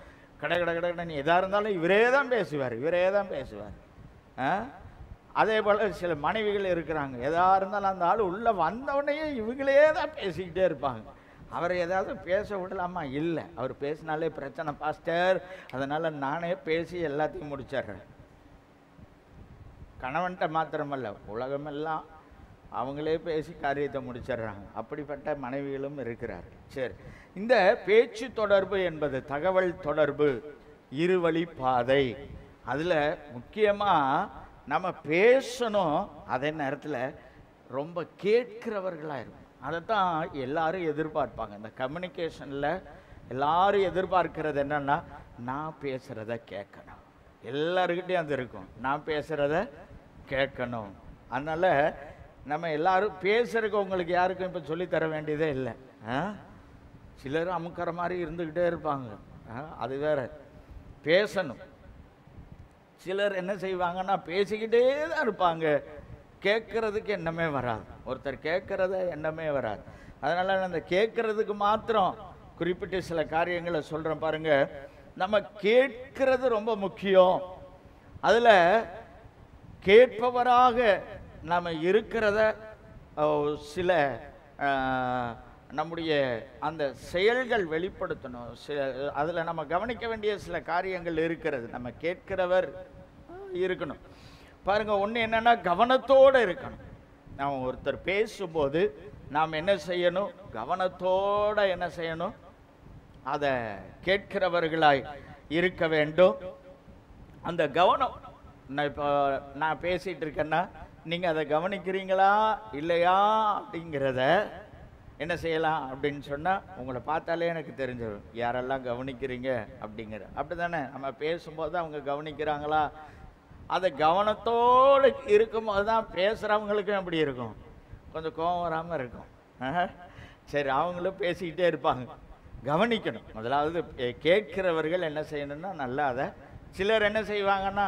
கட கட கடன்னு எதா இருந்தாலும் இவரே தான் பேசுவார் இவரே தான் பேசுவார் ஆ? அதே போல் சில மனைவிகள் இருக்கிறாங்க எதா இருந்தாலும் அந்த ஆள் உள்ளே வந்தவுடனே இவங்களே தான் பேசிக்கிட்டே இருப்பாங்க அவரை ஏதாவது பேச விடலாமா இல்லை அவர் பேசினாலே பிரச்சனை பாஸ்டர் அதனால் நானே பேசி எல்லாத்தையும் முடிச்சிடுறேன் கணவன்கிட்ட மாத்திரமல்ல உலகமெல்லாம் அவங்களே பேசி காரியத்தை முடிச்சிடுறாங்க அப்படிப்பட்ட மனைவிகளும் இருக்கிறார்கள் சரி இந்த பேச்சு தொடர்பு என்பது தகவல் தொடர்பு இருவழி பாதை அதில் முக்கியமாக நம்ம பேசணும் அதே நேரத்தில் ரொம்ப கேட்கிறவர்களாக இருக்கும் அதைத்தான் எல்லாரும் எதிர்பார்ப்பாங்க இந்த கம்யூனிகேஷனில் எல்லாரும் எதிர்பார்க்கிறது என்னன்னா நான் பேசுகிறத கேட்கணும் எல்லாருக்கிட்டையும் அது இருக்கும் நான் பேசுகிறத கேட்கணும் அதனால் நம்ம எல்லாரும் பேசுறதுக்கு உங்களுக்கு யாருக்கும் இப்போ சொல்லித் தர வேண்டியதே இல்லை ஆ? சிலர் அமுக்கிற மாதிரி இருந்துக்கிட்டே இருப்பாங்க ஆ? அது வேற பேசணும் சிலர் என்ன செய்வாங்கன்னா பேசிக்கிட்டே தான் இருப்பாங்க கேட்கறதுக்கு எண்ணமே வராது ஒருத்தர் கேட்கறத எண்ணமே வராது அதனால நான் அந்த கேட்கறதுக்கு மாத்திரம் குறிப்பிட்ட சில காரியங்களை சொல்றேன் பாருங்க நம்ம கேட்கிறது ரொம்ப முக்கியம் அதுல கேட்பவராக நம்ம இருக்கிறத அஹ், சில அஹ், நம்முடைய அந்த செயல்கள் வெளிப்படுத்தணும் சில அதில் நம்ம கவனிக்க வேண்டிய சில காரியங்கள் இருக்கிறது நம்ம கேட்கிறவர் அஹ், இருக்கணும் பாருங்க ஒன்று என்னன்னா கவனத்தோடு இருக்கணும் நாம் ஒருத்தர் பேசும்போது நாம் என்ன செய்யணும் கவனத்தோட என்ன செய்யணும் அதை கேட்கிறவர்களாய் இருக்க வேண்டும் அந்த கவனம் நான் இப்போ நான் பேசிட்டு இருக்கேன்னா நீங்கள் அதை கவனிக்கிறீங்களா இல்லையா அப்படிங்கிறத என்ன செய்யலாம் அப்படின்னு சொன்னால் உங்களை பார்த்தாலே எனக்கு தெரிஞ்சிடும் யாரெல்லாம் கவனிக்கிறீங்க அப்படிங்கிற அப்படி தானே நம்ம பேசும்போது அவங்க கவனிக்கிறாங்களா அதை கவனத்தோடு இருக்கும்போது தான் பேசுகிறவங்களுக்கும் எப்படி இருக்கும் கொஞ்சம் கோபம் வராமல் இருக்கும் ஆஹா. சரி அவங்களும் பேசிக்கிட்டே இருப்பாங்க கவனிக்கணும் முதலாவது கே- கேட்கிறவர்கள் என்ன செய்யணும்னா நல்லா அதை சிலர் என்ன செய்வாங்கன்னா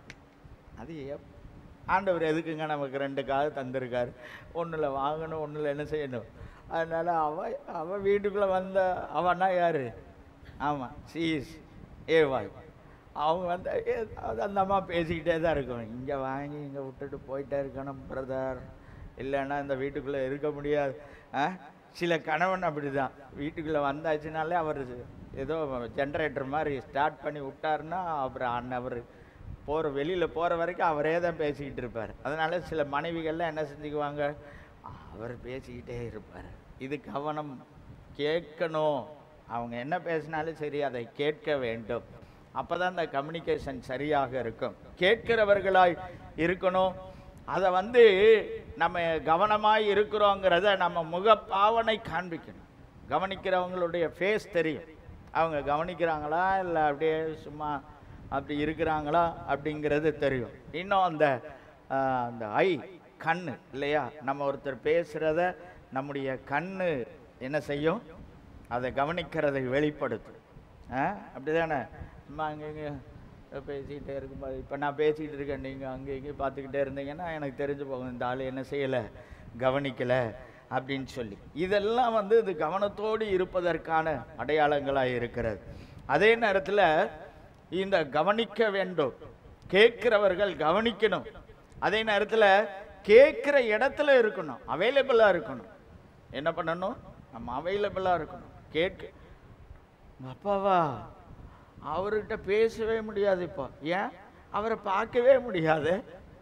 அது எப்- ஆண்டவர் எதுக்குங்க நமக்கு ரெண்டு காது தந்திருக்காரு ஒன்றில் வாங்கணும் ஒன்றில் என்ன செய்யணும் அதனால அவ அவ வீட்டுக்குள்ளே வந்த அவன்னா யாரு ஆமாம் சீஸ் ஏவாய் அவங்க வந்து ஏ- அது அந்த அம்மா பேசிக்கிட்டே தான் இருக்கணும் இங்கே வாங்கி இங்கே விட்டுட்டு போயிட்டே இருக்கணும் பிரதர் இல்லைன்னா இந்த வீட்டுக்குள்ளே இருக்க முடியாது ஆ? சில கணவன் அப்படி தான் வீட்டுக்குள்ளே வந்தாச்சுனாலே அவர் ஏதோ ஜென்ரேட்டர் மாதிரி ஸ்டார்ட் பண்ணி விட்டாருன்னா அப்புறம் அண்ணன் அவர் போகிற வெளியில் போகிற வரைக்கும் அவரே தான் பேசிக்கிட்டு இருப்பார் அதனால சில மனைவிகள்லாம் என்ன செஞ்சுக்குவாங்க அவர் பேசிக்கிட்டே இருப்பார் இது கவனம் கேட்கணும் அவங்க என்ன பேசினாலும் சரி அதை கேட்க வேண்டும் அப்போ தான் இந்த கம்யூனிகேஷன் சரியாக இருக்கும் கேட்கிறவர்களாய் இருக்கணும் அதை வந்து நம்ம கவனமாய் இருக்கிறோங்கிறத நம்ம முக பாவனை காண்பிக்கணும் கவனிக்கிறவங்களுடைய ஃபேஸ் தெரியும் அவங்க கவனிக்கிறாங்களா இல்லை அப்படியே சும்மா அப்படி இருக்கிறாங்களா அப்படிங்கிறது தெரியும் இன்னும் அந்த ஆஹ், அந்த ஐ கண்ணு இல்லையா நம்ம ஒருத்தர் பேசுகிறத நம்முடைய கண்ணு என்ன செய்யும் அதை கவனிக்கிறதை வெளிப்படுத்தும் ஆ அப்படிதானே சும்மா அங்கே இங்கே பேசிக்கிட்டே இருக்கும்போது இப்போ நான் பேசிக்கிட்டு இருக்கேன் நீங்கள் அங்கே இங்கே பார்த்துக்கிட்டே இருந்தீங்கன்னா எனக்கு தெரிஞ்சு போகும் இந்த ஆள் என்ன செய்யலை கவனிக்கலை அப்படின்னு சொல்லி இதெல்லாம் வந்து இது கவனத்தோடு இருப்பதற்கான அடையாளங்களாக இருக்கிறது அதே நேரத்தில் இந்த கவனிக்க வேண்டும் கேட்கிறவர்கள் கவனிக்கணும் அதே நேரத்தில் கேட்குற இடத்துல இருக்கணும் அவைலபிளாக இருக்கணும் என்ன பண்ணணும் நம்ம அவைலபிளாக இருக்கணும் கேட்க உங்க அப்பாவா அவர்கிட்ட பேசவே முடியாது இப்போ ஏன் அவரை பார்க்கவே முடியாது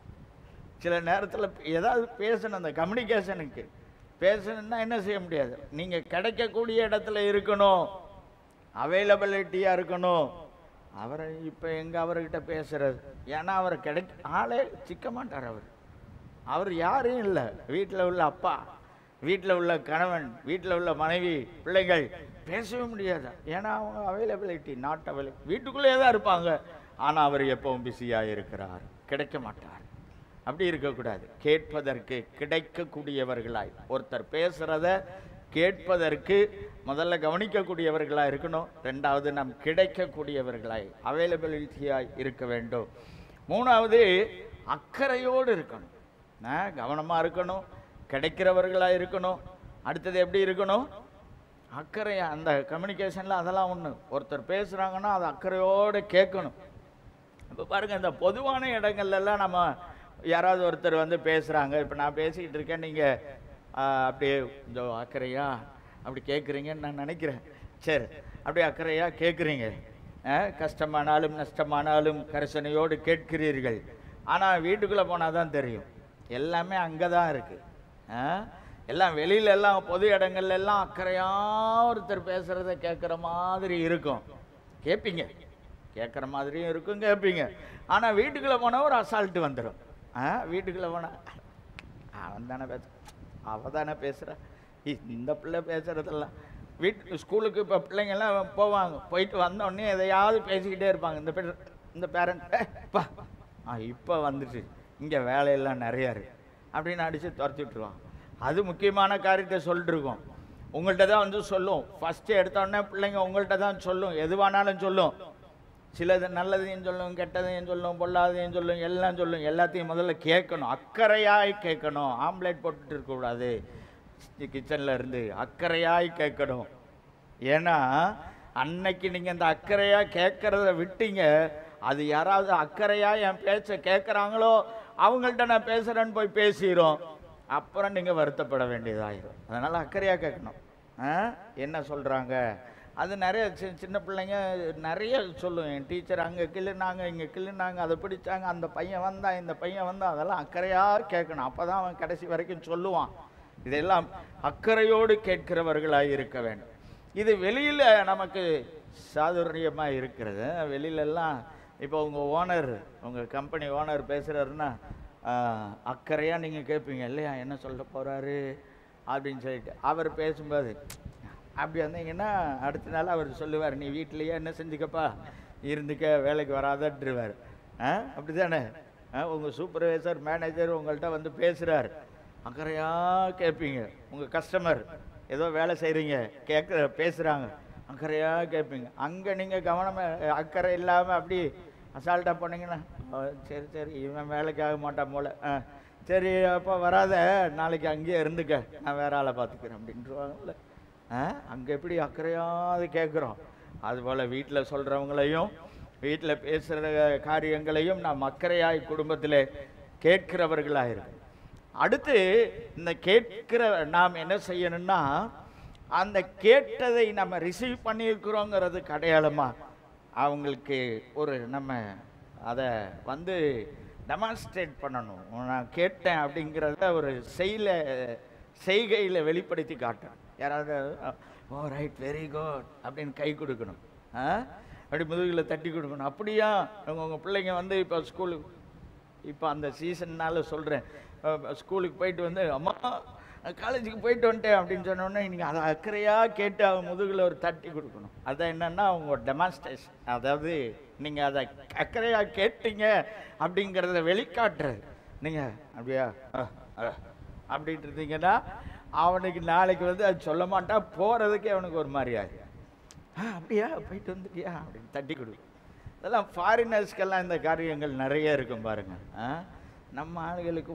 சில நேரத்தில் ஏதாவது பேசணும் அந்த கம்யூனிகேஷனுக்கு பேசணும்னா என்ன செய்ய முடியாது நீங்கள் கிடைக்கக்கூடிய இடத்துல இருக்கணும் அவைலபிலிட்டியாக இருக்கணும் அவரை இப்போ எங்கே அவர்கிட்ட பேசுறது ஏன்னா அவர் கிடைக்க ஆளே சிக்க மாட்டார் அவர் அவர் யாரும் இல்லை வீட்டில் உள்ள அப்பா வீட்டில் உள்ள கணவன் வீட்டில் உள்ள மனைவி பிள்ளைகள் பேசவே முடியாது ஏன்னா அவங்க அவைலபிலிட்டி நாட் அவைலபிள் வீட்டுக்குள்ளேயே தான் இருப்பாங்க ஆனால் அவர் எப்பவும் பிஸியாக இருக்கிறார் கிடைக்க மாட்டார் அப்படி இருக்கக்கூடாது கேட்பதற்கு கிடைக்கக்கூடியவர்களாய் ஒருத்தர் பேசுகிறத கேட்பதற்கு முதல்ல கவனிக்கக்கூடியவர்களாக இருக்கணும் ரெண்டாவது நாம் கிடைக்கக்கூடியவர்களாய் அவைலபிலிட்டியாய் இருக்க வேண்டும் மூணாவது அக்கறையோடு இருக்கணும் கவனமாக இருக்கணும் கிடைக்கிறவர்களாக இருக்கணும் அடுத்தது எப்படி இருக்கணும் அக்கறையா அந்த கம்யூனிகேஷனில் அதெல்லாம் ஒன்று ஒருத்தர் பேசுகிறாங்கன்னா அதை அக்கறையோடு கேட்கணும் இப்போ பாருங்க இந்த பொதுவான இடங்கள்ல எல்லாம் நம்ம யாராவது ஒருத்தர் வந்து பேசுகிறாங்க இப்போ நான் பேசிக்கிட்டு இருக்கேன் நீங்கள் அப்படியே இந்த அக்கறையா அப்படி கேட்குறீங்கன்னு நான் நினைக்கிறேன் சரி அப்படியே அக்கறையா கேட்குறீங்க கஷ்டமானாலும் நஷ்டமானாலும் கரிசனையோடு கேட்கிறீர்கள் ஆனால் வீட்டுக்குள்ளே போனால் தான் தெரியும் எல்லாமே அங்கே தான் இருக்குது எல்லாம் வெளியில எல்லாம் பொது இடங்கள்ல எல்லாம் அக்கறையா ஒருத்தர் பேசுறத கேட்குற மாதிரி இருக்கும் கேட்பீங்க கேட்குற மாதிரியும் இருக்கும் கேட்பீங்க ஆனால் வீட்டுக்குள்ளே போனால் ஒரு அசால்ட்டு வந்துடும் ஆ வீட்டுக்குள்ளே போனால் அவன் தானே பேச அவ தானே பேசுகிறா இந்த பிள்ளை பேசுகிறதெல்லாம் வீட்டு ஸ்கூலுக்கு இப்போ பிள்ளைங்கெல்லாம் போவாங்க போயிட்டு வந்த உடனே எதையாவது பேசிக்கிட்டே இருப்பாங்க இந்த பேர் இந்த பேரண்ட் பா ஆ இப்போ வந்துட்டு இங்கே வேலையெல்லாம் நிறையா இருக்கு அப்படின்னு அடித்து துரத்தி விட்டுருவான் அது முக்கியமான காரியத்தை சொல்லிட்டு இருக்கோம் உங்கள்கிட்ட தான் வந்து சொல்லும் ஃபஸ்ட்டு எடுத்த உடனே பிள்ளைங்க உங்கள்கிட்ட தான் சொல்லும் எதுவானாலும் சொல்லும் சிலது நல்லதையும் சொல்லும் கெட்டதையும் சொல்லும் பொல்லாதையும் சொல்லும் எல்லாம் சொல்லும் எல்லாத்தையும் முதல்ல கேட்கணும் அக்கறையாய் கேட்கணும் ஆம்லேட் போட்டுட்டு இருக்கக்கூடாது கிச்சனில் இருந்து அக்கறையாய் கேட்கணும் ஏன்னா அன்னைக்கு நீங்கள் இந்த அக்கறையாக கேட்கறத விட்டீங்க அது யாராவது அக்கறையாக என் பேச்சை கேட்குறாங்களோ அவங்கள்ட்ட நான் பேசுகிறேன்னு போய் பேசிடும் அப்புறம் நீங்கள் வருத்தப்பட வேண்டியதாயிரும் அதனால் அக்கறையாக கேட்கணும் ஆ என்ன சொல்கிறாங்க அது நிறைய சி சின்ன பிள்ளைங்க நிறைய சொல்லும் என் டீச்சர் அங்கே கிள்ளுனாங்க இங்கே கிள்ளுனாங்க அதை பிடிச்சாங்க அந்த பையன் வந்தான் இந்த பையன் வந்தான் அதெல்லாம் அக்கறையாக கேட்கணும் அப்போ தான் அவன் கடைசி வரைக்கும் சொல்லுவான் இதெல்லாம் அக்கறையோடு கேட்கிறவர்களாக இருக்க வேண்டும் இது வெளியில் நமக்கு சாதுரியமாக இருக்கிறது வெளியிலெல்லாம் இப்போ உங்கள் ஓனர் உங்கள் கம்பெனி ஓனர் பேசுகிறாருன்னா அக்கறையாக நீங்கள் கேட்பீங்க இல்லையா என்ன சொல்ல போகிறாரு அப்படின்னு சொல்லிட்டு அவர் பேசும்போது அப்படி வந்தீங்கன்னா அடுத்த நாள் அவர் சொல்லுவார் நீ வீட்டிலேயே என்ன செஞ்சுக்கப்பா இருந்துக்க வேலைக்கு வராதன்றுவார் ஆ அப்படி தானே உங்கள் சூப்பர்வைசர் மேனேஜர் உங்கள்கிட்ட வந்து பேசுகிறார் அக்கறையாக கேட்பீங்க உங்கள் கஸ்டமர் ஏதோ வேலை செய்கிறீங்க கேட்குற பேசுகிறாங்க அக்கறையாக கேட்பீங்க அங்கே நீங்கள் கவனமாக அக்கறை இல்லாமல் அப்படி அசால்ட்டாக போனீங்கன்னா "ஆ, சரி சரி இவன் வேலைக்கு ஆக மாட்டான் போல ஆ சரி அப்போ வராத நாளைக்கு அங்கேயே இருந்துக்க நான் வேற ஆளை பார்த்துக்கிறேன் அப்படின்ட்டுருவாங்கல்ல ஆ அங்கே எப்படி அக்கறையாவது கேட்குறோம் அதுபோல் வீட்டில் சொல்கிறவங்களையும் வீட்டில் பேசுகிற காரியங்களையும் நாம் அக்கறையாய் குடும்பத்தில் கேட்கிறவர்களாக இருக்கும் அடுத்து இந்த கேட்கிற நாம் என்ன செய்யணும்னா அந்த கேட்டதை நம்ம ரிசீவ் பண்ணியிருக்கிறோங்கிறது அடையாளமா அவங்களுக்கு ஒரு நம்ம அதை வந்து டெமான்ஸ்ட்ரேட் பண்ணணும் நான் கேட்டேன் அப்படிங்கிறத ஒரு செய்ல செய்கையில் வெளிப்படுத்தி காட்டணும் யாராவது ஓ ரைட் வெரி குட் அப்படின்னு கை கொடுக்கணும் ஆ அப்படி முதுகில் தட்டி கொடுக்கணும் அப்படியா உங்க உங்கள் பிள்ளைங்க வந்து இப்போ ஸ்கூலுக்கு இப்போ அந்த சீசன்னால சொல்கிறேன் ஸ்கூலுக்கு போயிட்டு வந்து அம்மா காலேஜுக்கு போயிட்டு வந்துட்டேன் அப்படின்னு சொன்னோடனே நீங்கள் அதை அக்கறையாக கேட்டு அவன் முதுகில் ஒரு தட்டி கொடுக்கணும் அதான் என்னன்னா அவங்க டெமான்ஸ்ட்ரேஷன் அதாவது நீங்கள் அதை அக்கறையாக கேட்டீங்க அப்படிங்கிறத வெளிக்காட்டுறது நீங்கள் அப்படியா ஆ, ஆ, அப்படின்ட்டு இருந்தீங்கன்னா அவனுக்கு நாளைக்கு வந்து அது சொல்ல மாட்டான் போகிறதுக்கே அவனுக்கு ஒரு மாதிரி ஆகும் ஆ அப்படியா போயிட்டு வந்துட்டியா அப்படின்னு தட்டி கொடு இதெல்லாம் ஃபாரினர்ஸ்க்கெல்லாம் இந்த காரியங்கள் நிறைய இருக்கும் பாருங்க ஆ நம்ம ஆளுகளுக்கு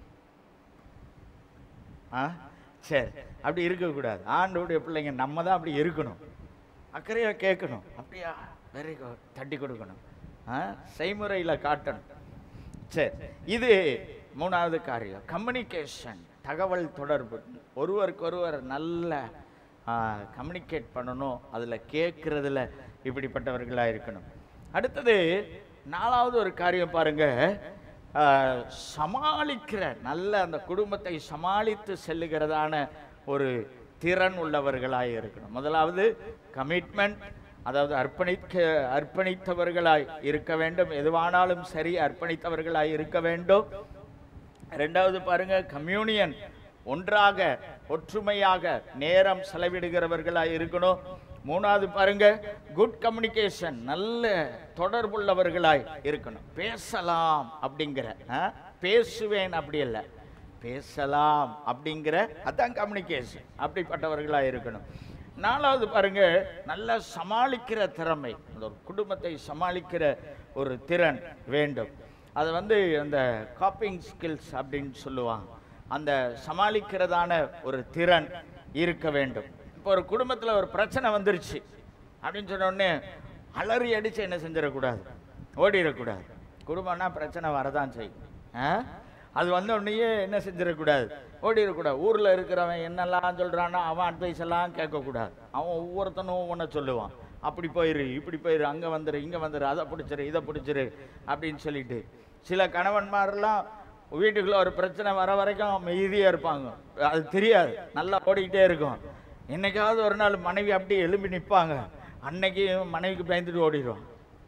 ஆ சரி அப்படி இருக்கக்கூடாது ஆண்டோடைய பிள்ளைங்க நம்ம தான் அப்படி இருக்கணும் அக்கறையாக கேட்கணும் அப்படியா வெரி குட் தட்டி கொடுக்கணும் ஆ செய்முறையில் காட்டணும் சரி இது மூணாவது காரியம் கம்யூனிகேஷன் தகவல் தொடர்பு ஒருவருக்கொருவர் நல்ல கம்யூனிகேட் பண்ணணும் அதில் கேட்குறதுல இப்படிப்பட்டவர்களாக இருக்கணும் அடுத்தது நாலாவது ஒரு காரியம் பாருங்க ஆ, சமாளிக்கிற நல்ல அந்த குடும்பத்தை சமாளித்து செல்லுகிறதான ஒரு திறன் உள்ளவர்களாய் இருக்கணும் முதலாவது கமிட்மெண்ட் அதாவது அர்ப்பணிக்க அர்ப்பணித்தவர்களாய் இருக்க வேண்டும் எதுவானாலும் சரி அர்ப்பணித்தவர்களாய் இருக்க வேண்டும் ரெண்டாவது பாருங்க கம்யூனியன் ஒன்றாக ஒற்றுமையாக நேரம் செலவிடுகிறவர்களாய் இருக்கணும் மூணாவது பாருங்க குட் கம்யூனிகேஷன் நல்ல தொடர்புள்ளவர்களாய் இருக்கணும் பேசலாம் அப்படிங்கிற ஆ, பேசுவேன் அப்படி இல்லை பேசலாம் அப்படிங்கிற அதான் கம்யூனிகேஷன் அப்படிப்பட்டவர்களாக இருக்கணும் நாலாவது பாருங்க நல்லா சமாளிக்கிற திறமை அந்த ஒரு குடும்பத்தை சமாளிக்கிற ஒரு திறன் வேண்டும் அது வந்து அந்த காப்பிங் ஸ்கில்ஸ் அப்படின்னு சொல்லுவாங்க அந்த சமாளிக்கிறதான ஒரு திறன் இருக்க வேண்டும் இப்போ ஒரு குடும்பத்தில் ஒரு பிரச்சனை வந்துருச்சு அப்படின்னு சொன்ன உடனே அலறி அடிச்சு என்ன செஞ்சிடக்கூடாது ஓடிடக்கூடாது குடும்பம்னா பிரச்சனை வரதான் செய்யும் ஆ? அது வந்த உடனேயே என்ன செஞ்சிடக்கூடாது ஓடிடக்கூடாது ஊரில் இருக்கிறவன் என்னெல்லாம் சொல்கிறானோ அவன் அட்வைஸ் எல்லாம் கேட்கக்கூடாது அவன் ஒவ்வொருத்தனும் ஒவ்வொன்றை சொல்லுவான் அப்படி போயிரு இப்படி போயிரு அங்கே வந்துரு இங்கே வந்துரு அதை பிடிச்சிரு இதை பிடிச்சிரு அப்படின்னு சொல்லிட்டு சில கணவன்மாரெல்லாம் வீட்டுக்குள்ள ஒரு பிரச்சனை வர வரைக்கும் அமைதியாக இருப்பாங்க அது தெரியாது நல்லா ஓடிக்கிட்டே இருக்கும் என்னைக்காவது ஒரு நாள் மனைவி அப்படியே எழும்பி நிற்பாங்க அன்னைக்கு மனைவிக்கு பயந்துட்டு ஓடிடுவான்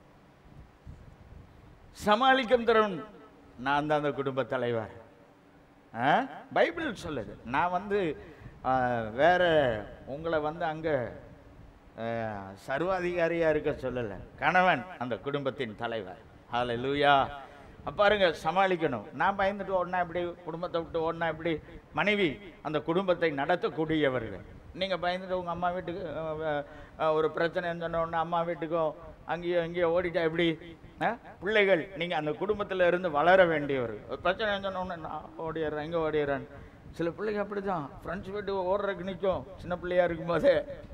சமாளிக்கும் திறன் நான் தான் அந்த குடும்ப தலைவர் ஆ? பைபிள் சொல்லுது நான் வந்து ஆ, வேற உங்களை வந்து அங்கே சர்வாதிகாரியா இருக்க சொல்லலை கணவன் அந்த குடும்பத்தின் தலைவர் ஹalleluya லூயா பாருங்க சமாளிக்கணும் நான் பயந்துட்டு ஓடினா எப்படி குடும்பத்தை விட்டு ஓடினா எப்படி மனைவி அந்த குடும்பத்தை நடத்தக்கூடியவர்கள் நீங்கள் பயந்துட்டு உங்கள் அம்மா வீட்டுக்கு அஹ், அஹ், ஒரு பிரச்சனைன்னு சொன்ன உடனே அம்மா வீட்டுக்கும் அங்கேயோ இங்கேயோ ஓடிட்டா எப்படி ஆ? பிள்ளைகள் நீங்கள் அந்த குடும்பத்தில் இருந்து வளர வேண்டியவர்கள் ஒரு பிரச்சனை சொன்ன உடனே நான் ஓடிடுறேன் இங்கே ஓடிடுறேன் சில பிள்ளைங்க அப்படிதான் ஃப்ரெண்ட்ஸ் வீட்டு ஓடுறதுக்கு நிற்கும் சின்ன பிள்ளையா இருக்கும்போதே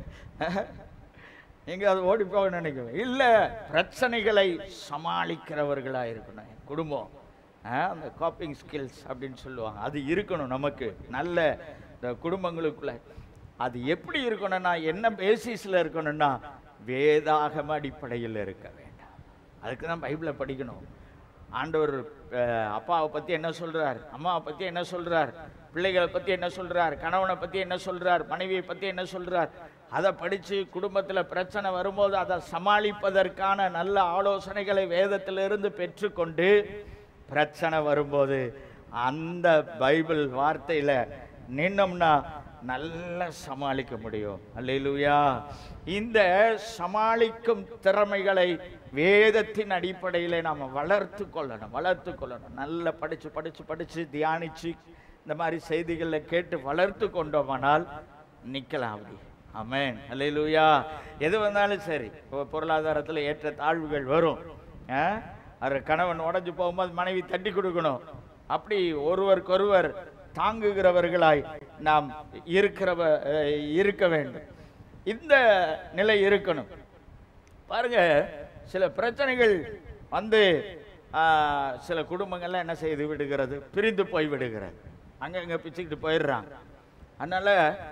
எங்க அது ஓடி போக நினைக்கும் இல்லை பிரச்சனைகளை சமாளிக்கிறவர்களா இருக்கணும் குடும்பம் ஆ, அந்த காப்பிங் ஸ்கில்ஸ் அப்படின்னு சொல்லுவாங்க அது இருக்கணும் நமக்கு நல்ல இந்த குடும்பங்களுக்குள்ள அது எப்படி இருக்கணும்னா என்ன பேசிஸில் இருக்கணும்னா வேதாகம அடிப்படையில் இருக்க வேண்டாம் அதுக்கு தான் பைபிளை படிக்கணும் ஆண்டவர் அஹ், அப்பாவை பற்றி என்ன சொல்றார் அம்மாவை பற்றி என்ன சொல்றார் பிள்ளைகளை பற்றி என்ன சொல்றார் கணவனை பற்றி என்ன சொல்றார் மனைவியை பற்றி என்ன சொல்றார் அதை படித்து குடும்பத்தில் பிரச்சனை வரும்போது அதை சமாளிப்பதற்கான நல்ல ஆலோசனைகளை வேதத்திலிருந்து பெற்றுக்கொண்டு பிரச்சனை வரும்போது அந்த பைபிள் வார்த்தையில் நின்னோம்னா நல்லா சமாளிக்க முடியும் அல்லேலூயா இந்த சமாளிக்கும் திறமைகளை வேதத்தின் அடிப்படையில் நாம் வளர்த்து கொள்ளணும் வளர்த்து கொள்ளணும் நல்லா படித்து படித்து படித்து தியானித்து இந்த மாதிரி செய்திகளில் கேட்டு வளர்த்து கொண்டோமானால் நிற்கலாம் அப்படி ஆமென் அல்லேலூயா எது வந்தாலும் சரி இப்போ பொருளாதாரத்தில் ஏற்ற தாழ்வுகள் வரும் ஆ? அது கணவன் உடஞ்சு போகும்போது மனைவி தட்டி கொடுக்கணும் அப்படி ஒருவருக்கொருவர் தாங்குகிறவர்களாய் நாம் இருக்கிறவ அஹ், இருக்க வேண்டும் இந்த நிலை இருக்கணும் பாருங்க சில பிரச்சனைகள் வந்து ஆ, சில குடும்பங்கள்லாம் என்ன செய்து விடுகிறது பிரிந்து போய் விடுகிறது அங்க இங்க பிச்சுக்கிட்டு போயிடுறாங்க அதனால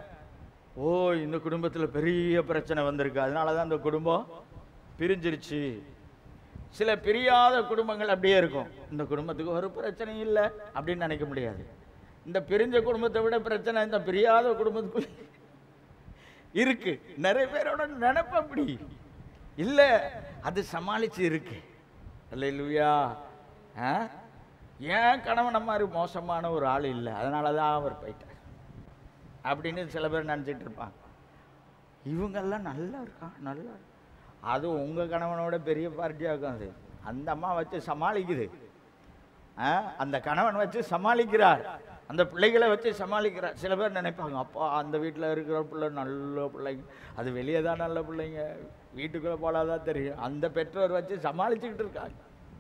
ஓ இந்த குடும்பத்தில் பெரிய பிரச்சனை வந்திருக்கு அதனால தான் இந்த குடும்பம் பிரிஞ்சிருச்சு சில பிரியாத குடும்பங்கள் அப்படியே இருக்கும் இந்த குடும்பத்துக்கு ஒரு பிரச்சனையும் இல்லை அப்படின்னு நினைக்க முடியாது இந்த பிரிஞ்ச குடும்பத்தை விட பிரச்சனை இந்த பிரியாத குடும்பத்துக்குள்ள இருக்கு நிறைய பேரோட நினைப்பு அப்படி இல்ல அது சமாளிச்சு இருக்கு அல்லேலூயா ஆ ஏன் கணவன் மாதிரி மோசமான ஒரு ஆள் இல்லை அதனால தான் அவர் போயிட்டார் அப்படின்னு சில பேர் நினச்சிட்டு இருப்பாங்க இவங்கெல்லாம் நல்லா இருக்கான் நல்லா இருக்கா. அது உங்க கணவனோட பெரிய பார்ட்டியாக இருக்கும் அது அந்த அம்மா வச்சு சமாளிக்குது ஆ, அந்த கணவன் வச்சு சமாளிக்கிறார் அந்த பிள்ளைகளை வச்சு சமாளிக்கிறார் சில பேர் நினைப்பாங்க அப்பா அந்த வீட்டில் இருக்கிற பிள்ளை நல்ல பிள்ளைங்க அது வெளியே தான் நல்ல பிள்ளைங்க வீட்டுக்குள்ளே போலாதான் தெரியும் அந்த பெற்றோர் வச்சு சமாளிச்சுக்கிட்டு இருக்காங்க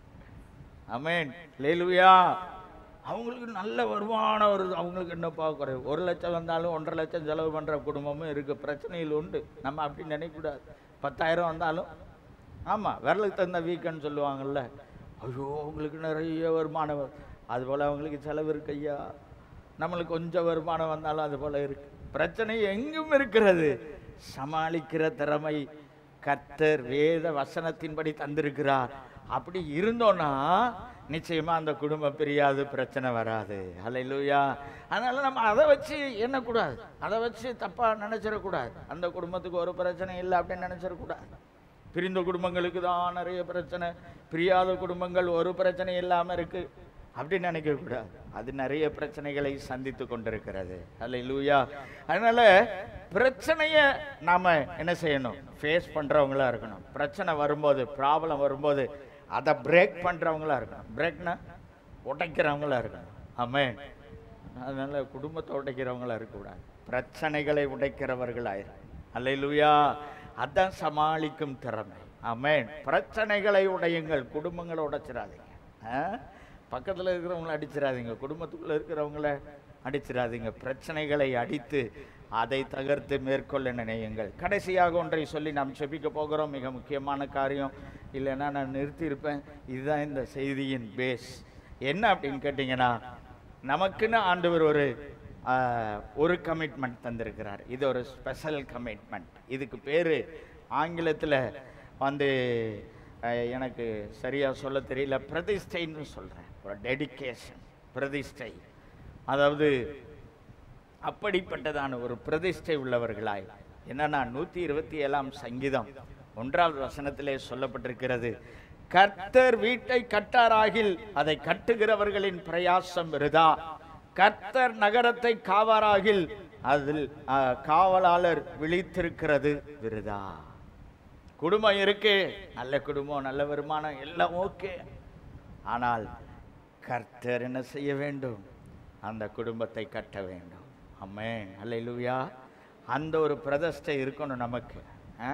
அமேன் லேலுயா அவங்களுக்கு நல்ல வருமானம் வருது அவங்களுக்கு என்னப்பா குறைவு ஒரு லட்சம் வந்தாலும் ஒன்றரை லட்சம் செலவு பண்ணுற குடும்பமும் இருக்குது பிரச்சனைகள் உண்டு நம்ம அப்படி நினைக்கக்கூடாது பத்தாயிரம் வந்தாலும் ஆமாம் விரலுக்கு தகுந்த வீக்கன்னு சொல்லுவாங்கல்ல ஐயோ அவங்களுக்கு நிறைய வருமானம் வரும் அதுபோல் அவங்களுக்கு செலவு இருக்கு ஐயா நம்மளுக்கு கொஞ்சம் வருமானம் வந்தாலும் அது போல் இருக்கு பிரச்சனை எங்கும் இருக்கிறது சமாளிக்கிற திறமை கர்த்தர் வேத வசனத்தின்படி தந்திருக்கிறார் அப்படி இருந்தோன்னா நிச்சயமா அந்த குடும்பம் பிரியாது பிரச்சனை வராது அல்லையா அதனால நம்ம அதை வச்சு எண்ணக்கூடாது அதை வச்சு தப்பா நினைச்சிடக்கூடாது அந்த குடும்பத்துக்கு ஒரு பிரச்சனை இல்லை அப்படின்னு நினைச்சிடக்கூடாது பிரிந்த குடும்பங்களுக்கு தான் நிறைய பிரச்சனை பிரியாத குடும்பங்கள் ஒரு பிரச்சனை இல்லாம இருக்கு அப்படின்னு நினைக்க கூடாது அது நிறைய பிரச்சனைகளை சந்தித்து கொண்டிருக்கிறது அல்ல அதனால பிரச்சனைய நாம என்ன செய்யணும் ஃபேஸ் பண்றவங்களா இருக்கணும் பிரச்சனை வரும்போது ப்ராப்ளம் வரும்போது அதை பிரேக் பண்றவங்களா இருக்கணும் பிரேக்னா உடைக்கிறவங்களா இருக்கணும் ஆமே அதனால குடும்பத்தை உடைக்கிறவங்களா இருக்கக்கூடாது பிரச்சனைகளை உடைக்கிறவர்களாயிரும் அல்லேலூயா அதான் சமாளிக்கும் திறமை ஆமென் பிரச்சனைகளை உடையுங்கள் குடும்பங்களை உடைச்சிடாதீங்க ஆ? பக்கத்துல இருக்கிறவங்கள அடிச்சிடாதீங்க குடும்பத்துக்குள்ள இருக்கிறவங்கள அடிச்சிடாதீங்க பிரச்சனைகளை அடித்து அதை தகர்த்து மேற்கொள்ள நினையுங்கள் கடைசியாக ஒன்றை சொல்லி நாம் செபிக்க போகிறோம் மிக முக்கியமான காரியம் இல்லைன்னா நான் நிறுத்தியிருப்பேன் இதுதான் இந்த செய்தியின் பேஸ் என்ன அப்படின்னு கேட்டிங்கன்னா நமக்குன்னு ஆண்டவர் ஒரு ஆஹ், ஒரு கமிட்மெண்ட் தந்திருக்கிறார் இது ஒரு ஸ்பெஷல் கமிட்மெண்ட் இதுக்கு பேர் ஆங்கிலத்தில் வந்து அஹ், எனக்கு சரியாக சொல்ல தெரியல பிரதிஷ்டைன்னு சொல்கிறேன் ஒரு டெடிகேஷன் பிரதிஷ்டை அதாவது அப்படிப்பட்டதான ஒரு பிரதிஷ்டை உள்ளவர்களாய் என்னன்னா நூத்தி இருபத்தி ஏழாம் சங்கீதம் ஒன்றாவது வசனத்திலே சொல்லப்பட்டிருக்கிறது கர்த்தர் வீட்டை கட்டாராகில் அதை கட்டுகிறவர்களின் பிரயாசம் விருதா கர்த்தர் நகரத்தை காவாராகில் அதில் ஆ, காவலாளர் விழித்திருக்கிறது விருதா குடும்பம் இருக்கு நல்ல குடும்பம் நல்ல வருமானம் எல்லாம் ஓகே ஆனால் கர்த்தர் என்ன செய்ய வேண்டும் அந்த குடும்பத்தை கட்ட வேண்டும் அம்மேன் அல்லேலூயா அந்த ஒரு பிரதிஷ்டை இருக்கணும் நமக்கு ஆ?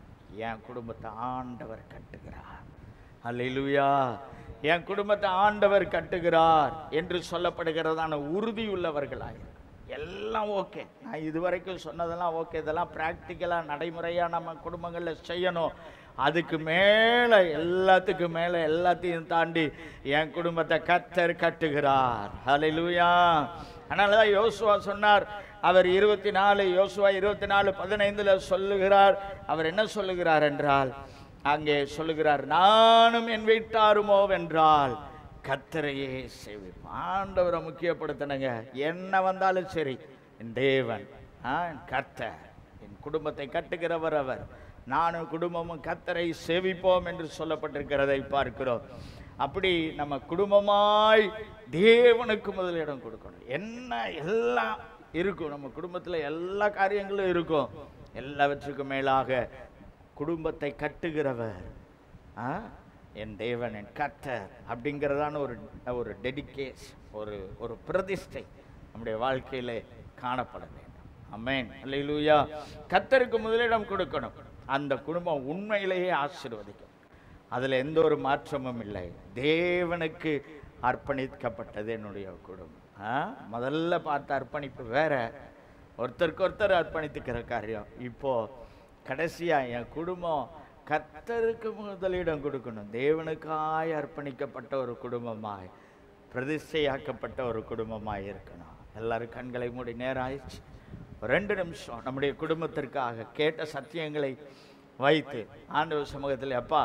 என் குடும்பத்தை ஆண்டவர் கட்டுகிறார் அல்லேலூயா என் குடும்பத்தை ஆண்டவர் கட்டுகிறார் என்று சொல்லப்படுகிறதான உறுதி உள்ளவர்களாய் எல்லாம் ஓகே நான் இதுவரைக்கும் சொன்னதெல்லாம் ஓகே இதெல்லாம் ப்ராக்டிக்கலாக நடைமுறையாக நம்ம குடும்பங்களில் செய்யணும் அதுக்கு மேலே எல்லாத்துக்கும் மேலே எல்லாத்தையும் தாண்டி என் குடும்பத்தை கத்தர் கட்டுகிறார் ஹalleluya அதனால தான் யோசுவா சொன்னார் அவர் இருபத்தி நாலு யோசுவா இருபத்தி நாலு பதினைந்துல சொல்லுகிறார் அவர் என்ன சொல்லுகிறார் என்றால் அங்கே சொல்லுகிறார் நானும் என் வீட்டாருமோ வென்றால் கத்தரையே சேவிப்போம் ஆண்டவரை முக்கியப்படுத்தினங்க என்ன வந்தாலும் சரி என் தேவன் ஆ, என் கர்த்தர் என் குடும்பத்தை கட்டுகிறவர் அவர் நானும் குடும்பமும் கத்தரை சேவிப்போம் என்று சொல்லப்பட்டிருக்கிறதை பார்க்கிறோம் அப்படி நம்ம குடும்பமாய் தேவனுக்கு முதலிடம் கொடுக்கணும் என்ன எல்லாம் இருக்கும் நம்ம குடும்பத்தில் எல்லா காரியங்களும் இருக்கும் எல்லாவற்றுக்கும் மேலாக குடும்பத்தை கட்டுகிறவர் ஆ? என் தேவன் என் கர்த்தர் அப்படிங்கிறதான ஒரு ஒரு டெடிகேஷ் ஒரு ஒரு பிரதிஷ்டை நம்முடைய வாழ்க்கையிலே காணப்பட வேண்டும் அமேன் அல்லேலூயா கர்த்தருக்கு முதலிடம் கொடுக்கணும் அந்த குடும்பம் உண்மையிலேயே ஆசீர்வதிக்கும் அதில் எந்த ஒரு மாற்றமும் இல்லை தேவனுக்கு அர்ப்பணிக்கப்பட்டது என்னுடைய குடும்பம் ஆ? முதல்ல பார்த்த அர்ப்பணிப்பு வேற ஒருத்தருக்கு ஒருத்தர் அர்ப்பணித்துக்கிற காரியம் இப்போ கடைசியா என் குடும்பம் கர்த்தருக்கு முதலிடம் கொடுக்கணும் தேவனுக்காய் அர்ப்பணிக்கப்பட்ட ஒரு குடும்பமாய் பிரதிஷ்டையாக்கப்பட்ட ஒரு குடும்பமாய் இருக்கணும் எல்லாரும் கண்களை மூடி நேரம் ஆயிடுச்சு ஒரு ரெண்டு நிமிஷம் நம்முடைய குடும்பத்திற்காக கேட்ட சத்தியங்களை வைத்து ஆண்டவர் சமூகத்தில் அப்பா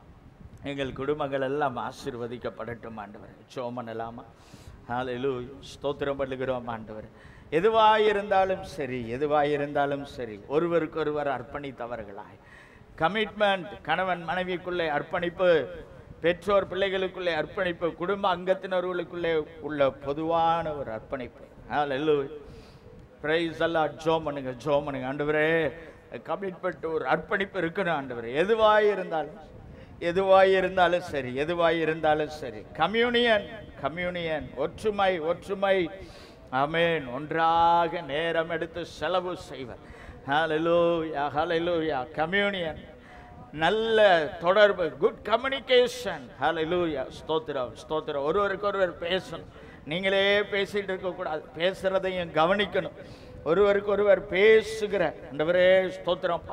எங்கள் குடும்பங்கள் எல்லாம் ஆசீர்வதிக்கப்படட்டும் ஆண்டவர் சோமன் இல்லாமல் ஹalleluya ஸ்தோத்திரம் பண்ணுகிறோம் ஆண்டவர் எதுவாயிருந்தாலும் சரி எதுவாயிருந்தாலும் சரி ஒருவருக்கொருவர் அர்ப்பணித்தவர்களாய் கமிட்மெண்ட் கணவன் மனைவிக்குள்ளே அர்ப்பணிப்பு பெற்றோர் பிள்ளைகளுக்குள்ளே அர்ப்பணிப்பு குடும்ப அங்கத்தினர்களுக்குள்ளே உள்ள பொதுவான ஒரு அர்ப்பணிப்பு ஹalleluya பிரைஸ் எல்லாம் ஜோம் பண்ணுங்க ஜோம் பண்ணுங்க ஆண்டவரே கமிட்மெண்ட் ஒரு அர்ப்பணிப்பு இருக்கணும் ஆண்டவரே எதுவாய் இருந்தாலும் எதுவாய் இருந்தாலும் சரி எதுவாய் இருந்தாலும் சரி கம்யூனியன் கம்யூனியன் ஒற்றுமை ஒற்றுமை ஆமென் ஒன்றாக நேரம் எடுத்து செலவு செய்வர் ஹalleluya ஹalleluya கம்யூனியன் நல்ல தொடர்பு குட் கம்யூனிகேஷன் ஹalleluya ஸ்தோத்திரம் ஸ்தோத்திரம் ஒருவருக்கு ஒருவர் பேசணும் நீங்களே பேசிட்டு இருக்கக்கூடாது பேசுறதையும் கவனிக்கணும் ஒருவருக்கு ஒருவர் பேசுகிற ஆண்டவரே ஸ்தோத்திரம்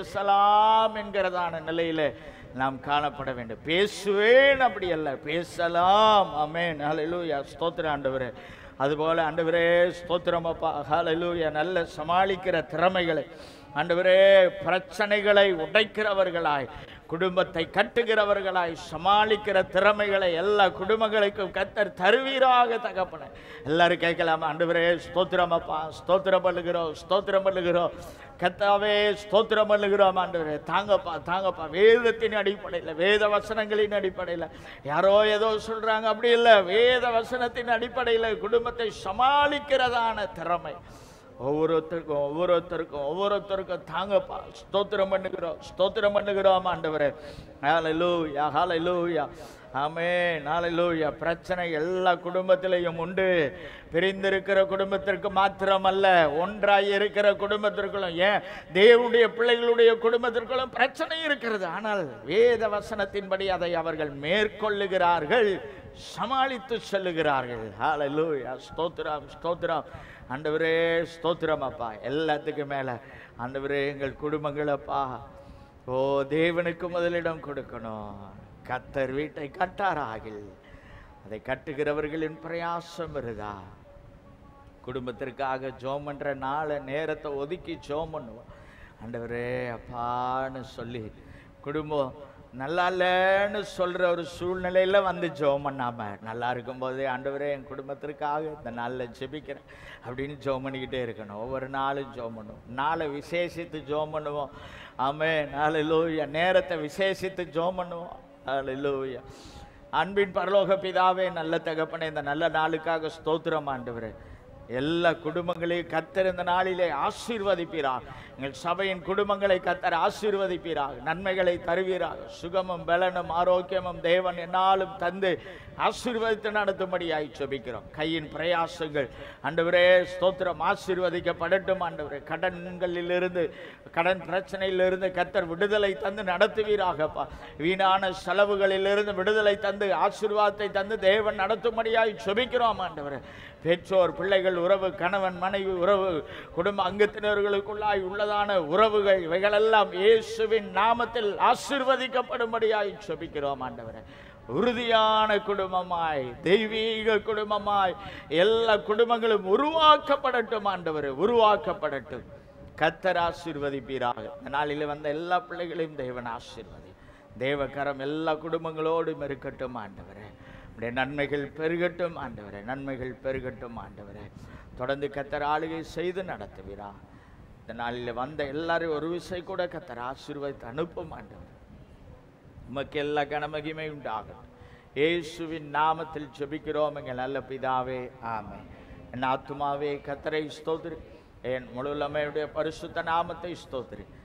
பேசலாம் என்கிறதான நிலையில நாம் காணப்பட வேண்டும் பேசுவேன் அப்படி அல்ல பேசலாம் அமேன் ஹalleluya ஸ்தோத்திரம் ஆண்டவரே அதுபோல ஆண்டவரே ஸ்தோத்திரம் அப்பா ஹalleluya நல்ல சமாளிக்கிற திறமைகளை ஆண்டவரே பிரச்சனைகளை உடைக்கிறவர்களாய் குடும்பத்தை கட்டுகிறவர்களாய் சமாளிக்கிற திறமைகளை எல்லா குடும்பங்களுக்கும் கத்தர் தருவீராக தகப்பன எல்லாரும் கேட்கலாமா ஆண்டவரே ஸ்தோத்திரம் அப்பா ஸ்தோத்திரம் பண்ணுகிறோம் ஸ்தோத்திரம் பண்ணுகிறோம் கத்தாவே ஸ்தோத்திரம் பண்ணுகிறோம் ஆண்டவரே தாங்கப்பா தாங்கப்பா வேதத்தின் அடிப்படையில் வேத வசனங்களின் அடிப்படையில் யாரோ ஏதோ சொல்றாங்க அப்படி இல்லை வேத வசனத்தின் அடிப்படையில் குடும்பத்தை சமாளிக்கிறதான திறமை ஒவ்வொருத்தருக்கும் ஒவ்வொருத்தருக்கும் ஒவ்வொருத்தருக்கும் தாங்கப்பா ஸ்தோத்திரம் பண்ணுகிறோம் ஸ்தோத்திரம் பண்ணுகிறோம் ஆண்டவரே ஹalleluya ஹalleluya ஆமே நாளையிலூயா பிரச்சனை எல்லா குடும்பத்திலையும் உண்டு பிரிந்திருக்கிற குடும்பத்திற்கு மாத்திரமல்ல ஒன்றாய் இருக்கிற குடும்பத்திற்குள்ளும் ஏன் தேவனுடைய பிள்ளைகளுடைய குடும்பத்திற்குள்ளும் பிரச்சனை இருக்கிறது ஆனால் வேத வசனத்தின்படி அதை அவர்கள் மேற்கொள்ளுகிறார்கள் சமாளித்து செல்லுகிறார்கள் ஹalleluya ஸ்தோத்திரம் ஸ்தோத்திரம் ஆண்டவரே ஸ்தோத்திரம் அப்பா எல்லாத்துக்கும் மேல ஆண்டவரே எங்கள் குடும்பங்களப்பா ஓ தேவனுக்கு முதலிடம் கொடுக்கணும் கத்தர் வீட்டை கட்டாராகில் அதை கட்டுகிறவர்களின் பிரயாசம் வருதா குடும்பத்திற்காக ஜோம் பண்ற நாளை நேரத்தை ஒதுக்கி ஜோம் பண்ணுவோம் ஆண்டவரே அப்பான்னு சொல்லி குடும்பம் நல்லா இல்லைன்னு சொல்ற ஒரு சூழ்நிலையில வந்து ஜெபம் பண்ணாம நல்லா இருக்கும்போதே ஆண்டவரே என் குடும்பத்திற்காக இந்த நாளில் ஜெபிக்கிறேன் அப்படின்னு ஜெபம் பண்ணிக்கிட்டே இருக்கணும் ஒவ்வொரு நாளும் ஜெபம் பண்ணுவோம் நாளை விசேஷித்து ஜெபம் பண்ணுவோம் ஆமே நாளை லூயா நேரத்தை விசேஷித்து ஜெபம் பண்ணுவோம் நாளை லூயா அன்பின் பரலோக பிதாவே நல்ல தகப்பனே இந்த நல்ல நாளுக்காக ஸ்தோத்திரம் ஆண்டவரே எல்லா குடும்பங்களையும் கத்தர் இந்த நாளிலே ஆசீர்வதிப்பீராக எங்கள் சபையின் குடும்பங்களை கத்தர் ஆசீர்வதிப்பீராக நன்மைகளை தருவீராக சுகமும் பலனும் ஆரோக்கியமும் தேவன் என்னாலும் தந்து ஆசீர்வதித்து நடத்தும்படியாய் ஜெபிக்கிறோம் கையின் பிரயாசங்கள் ஆண்டவரே ஸ்தோத்திரம் ஆசீர்வதிக்கப்படட்டும் ஆண்டவரே கடன்களிலிருந்து கடன் பிரச்சனையிலிருந்து கத்தர் விடுதலை தந்து நடத்துவீராகப்பா வீணான செலவுகளிலிருந்து விடுதலை தந்து ஆசீர்வாதத்தை தந்து தேவன் நடத்தும்படியாய் ஜெபிக்கிறோம் ஆண்டவரே பெற்றோர் பிள்ளைகள் உறவு கணவன் மனைவி உறவு குடும்ப அங்கத்தினர்களுக்குள்ளாய் உள்ளதான உறவுகள் இவைகளெல்லாம் இயேசுவின் நாமத்தில் ஆசீர்வதிக்கப்படும்படியாய் ஜெபிக்கிறோம் ஆண்டவரே உறுதியான குடும்பமாய் தெய்வீக குடும்பமாய் எல்லா குடும்பங்களும் உருவாக்கப்படட்டும் ஆண்டவரே உருவாக்கப்படட்டும் கத்தர் ஆசீர்வதிப்பீராக இந்த நாளில் வந்த எல்லா பிள்ளைகளையும் தேவன் ஆசீர்வதி தேவகரம் எல்லா குடும்பங்களோடும் இருக்கட்டும் ஆண்டவரே உடைய நன்மைகள் பெருகட்டும் ஆண்டவரே நன்மைகள் பெருகட்டும் ஆண்டவரே தொடர்ந்து கத்தர் ஆளுகை செய்து நடத்துவீரா இந்த நாளில் வந்த எல்லாரையும் ஒரு விசை கூட கத்தர் ஆசீர்வதித்து அனுப்பும் ஆண்டவர் உமக்கு எல்லா கனமகிமை உண்டாகட்டும் இயேசுவின் நாமத்தில் ஜெபிக்கிறோம் எங்கள் நல்ல பிதாவே ஆமே என் ஆத்துமாவே கத்தரை ஸ்தோத்திரி என் முழுலமையுடைய பரிசுத்த நாமத்தை ஸ்தோத்திரி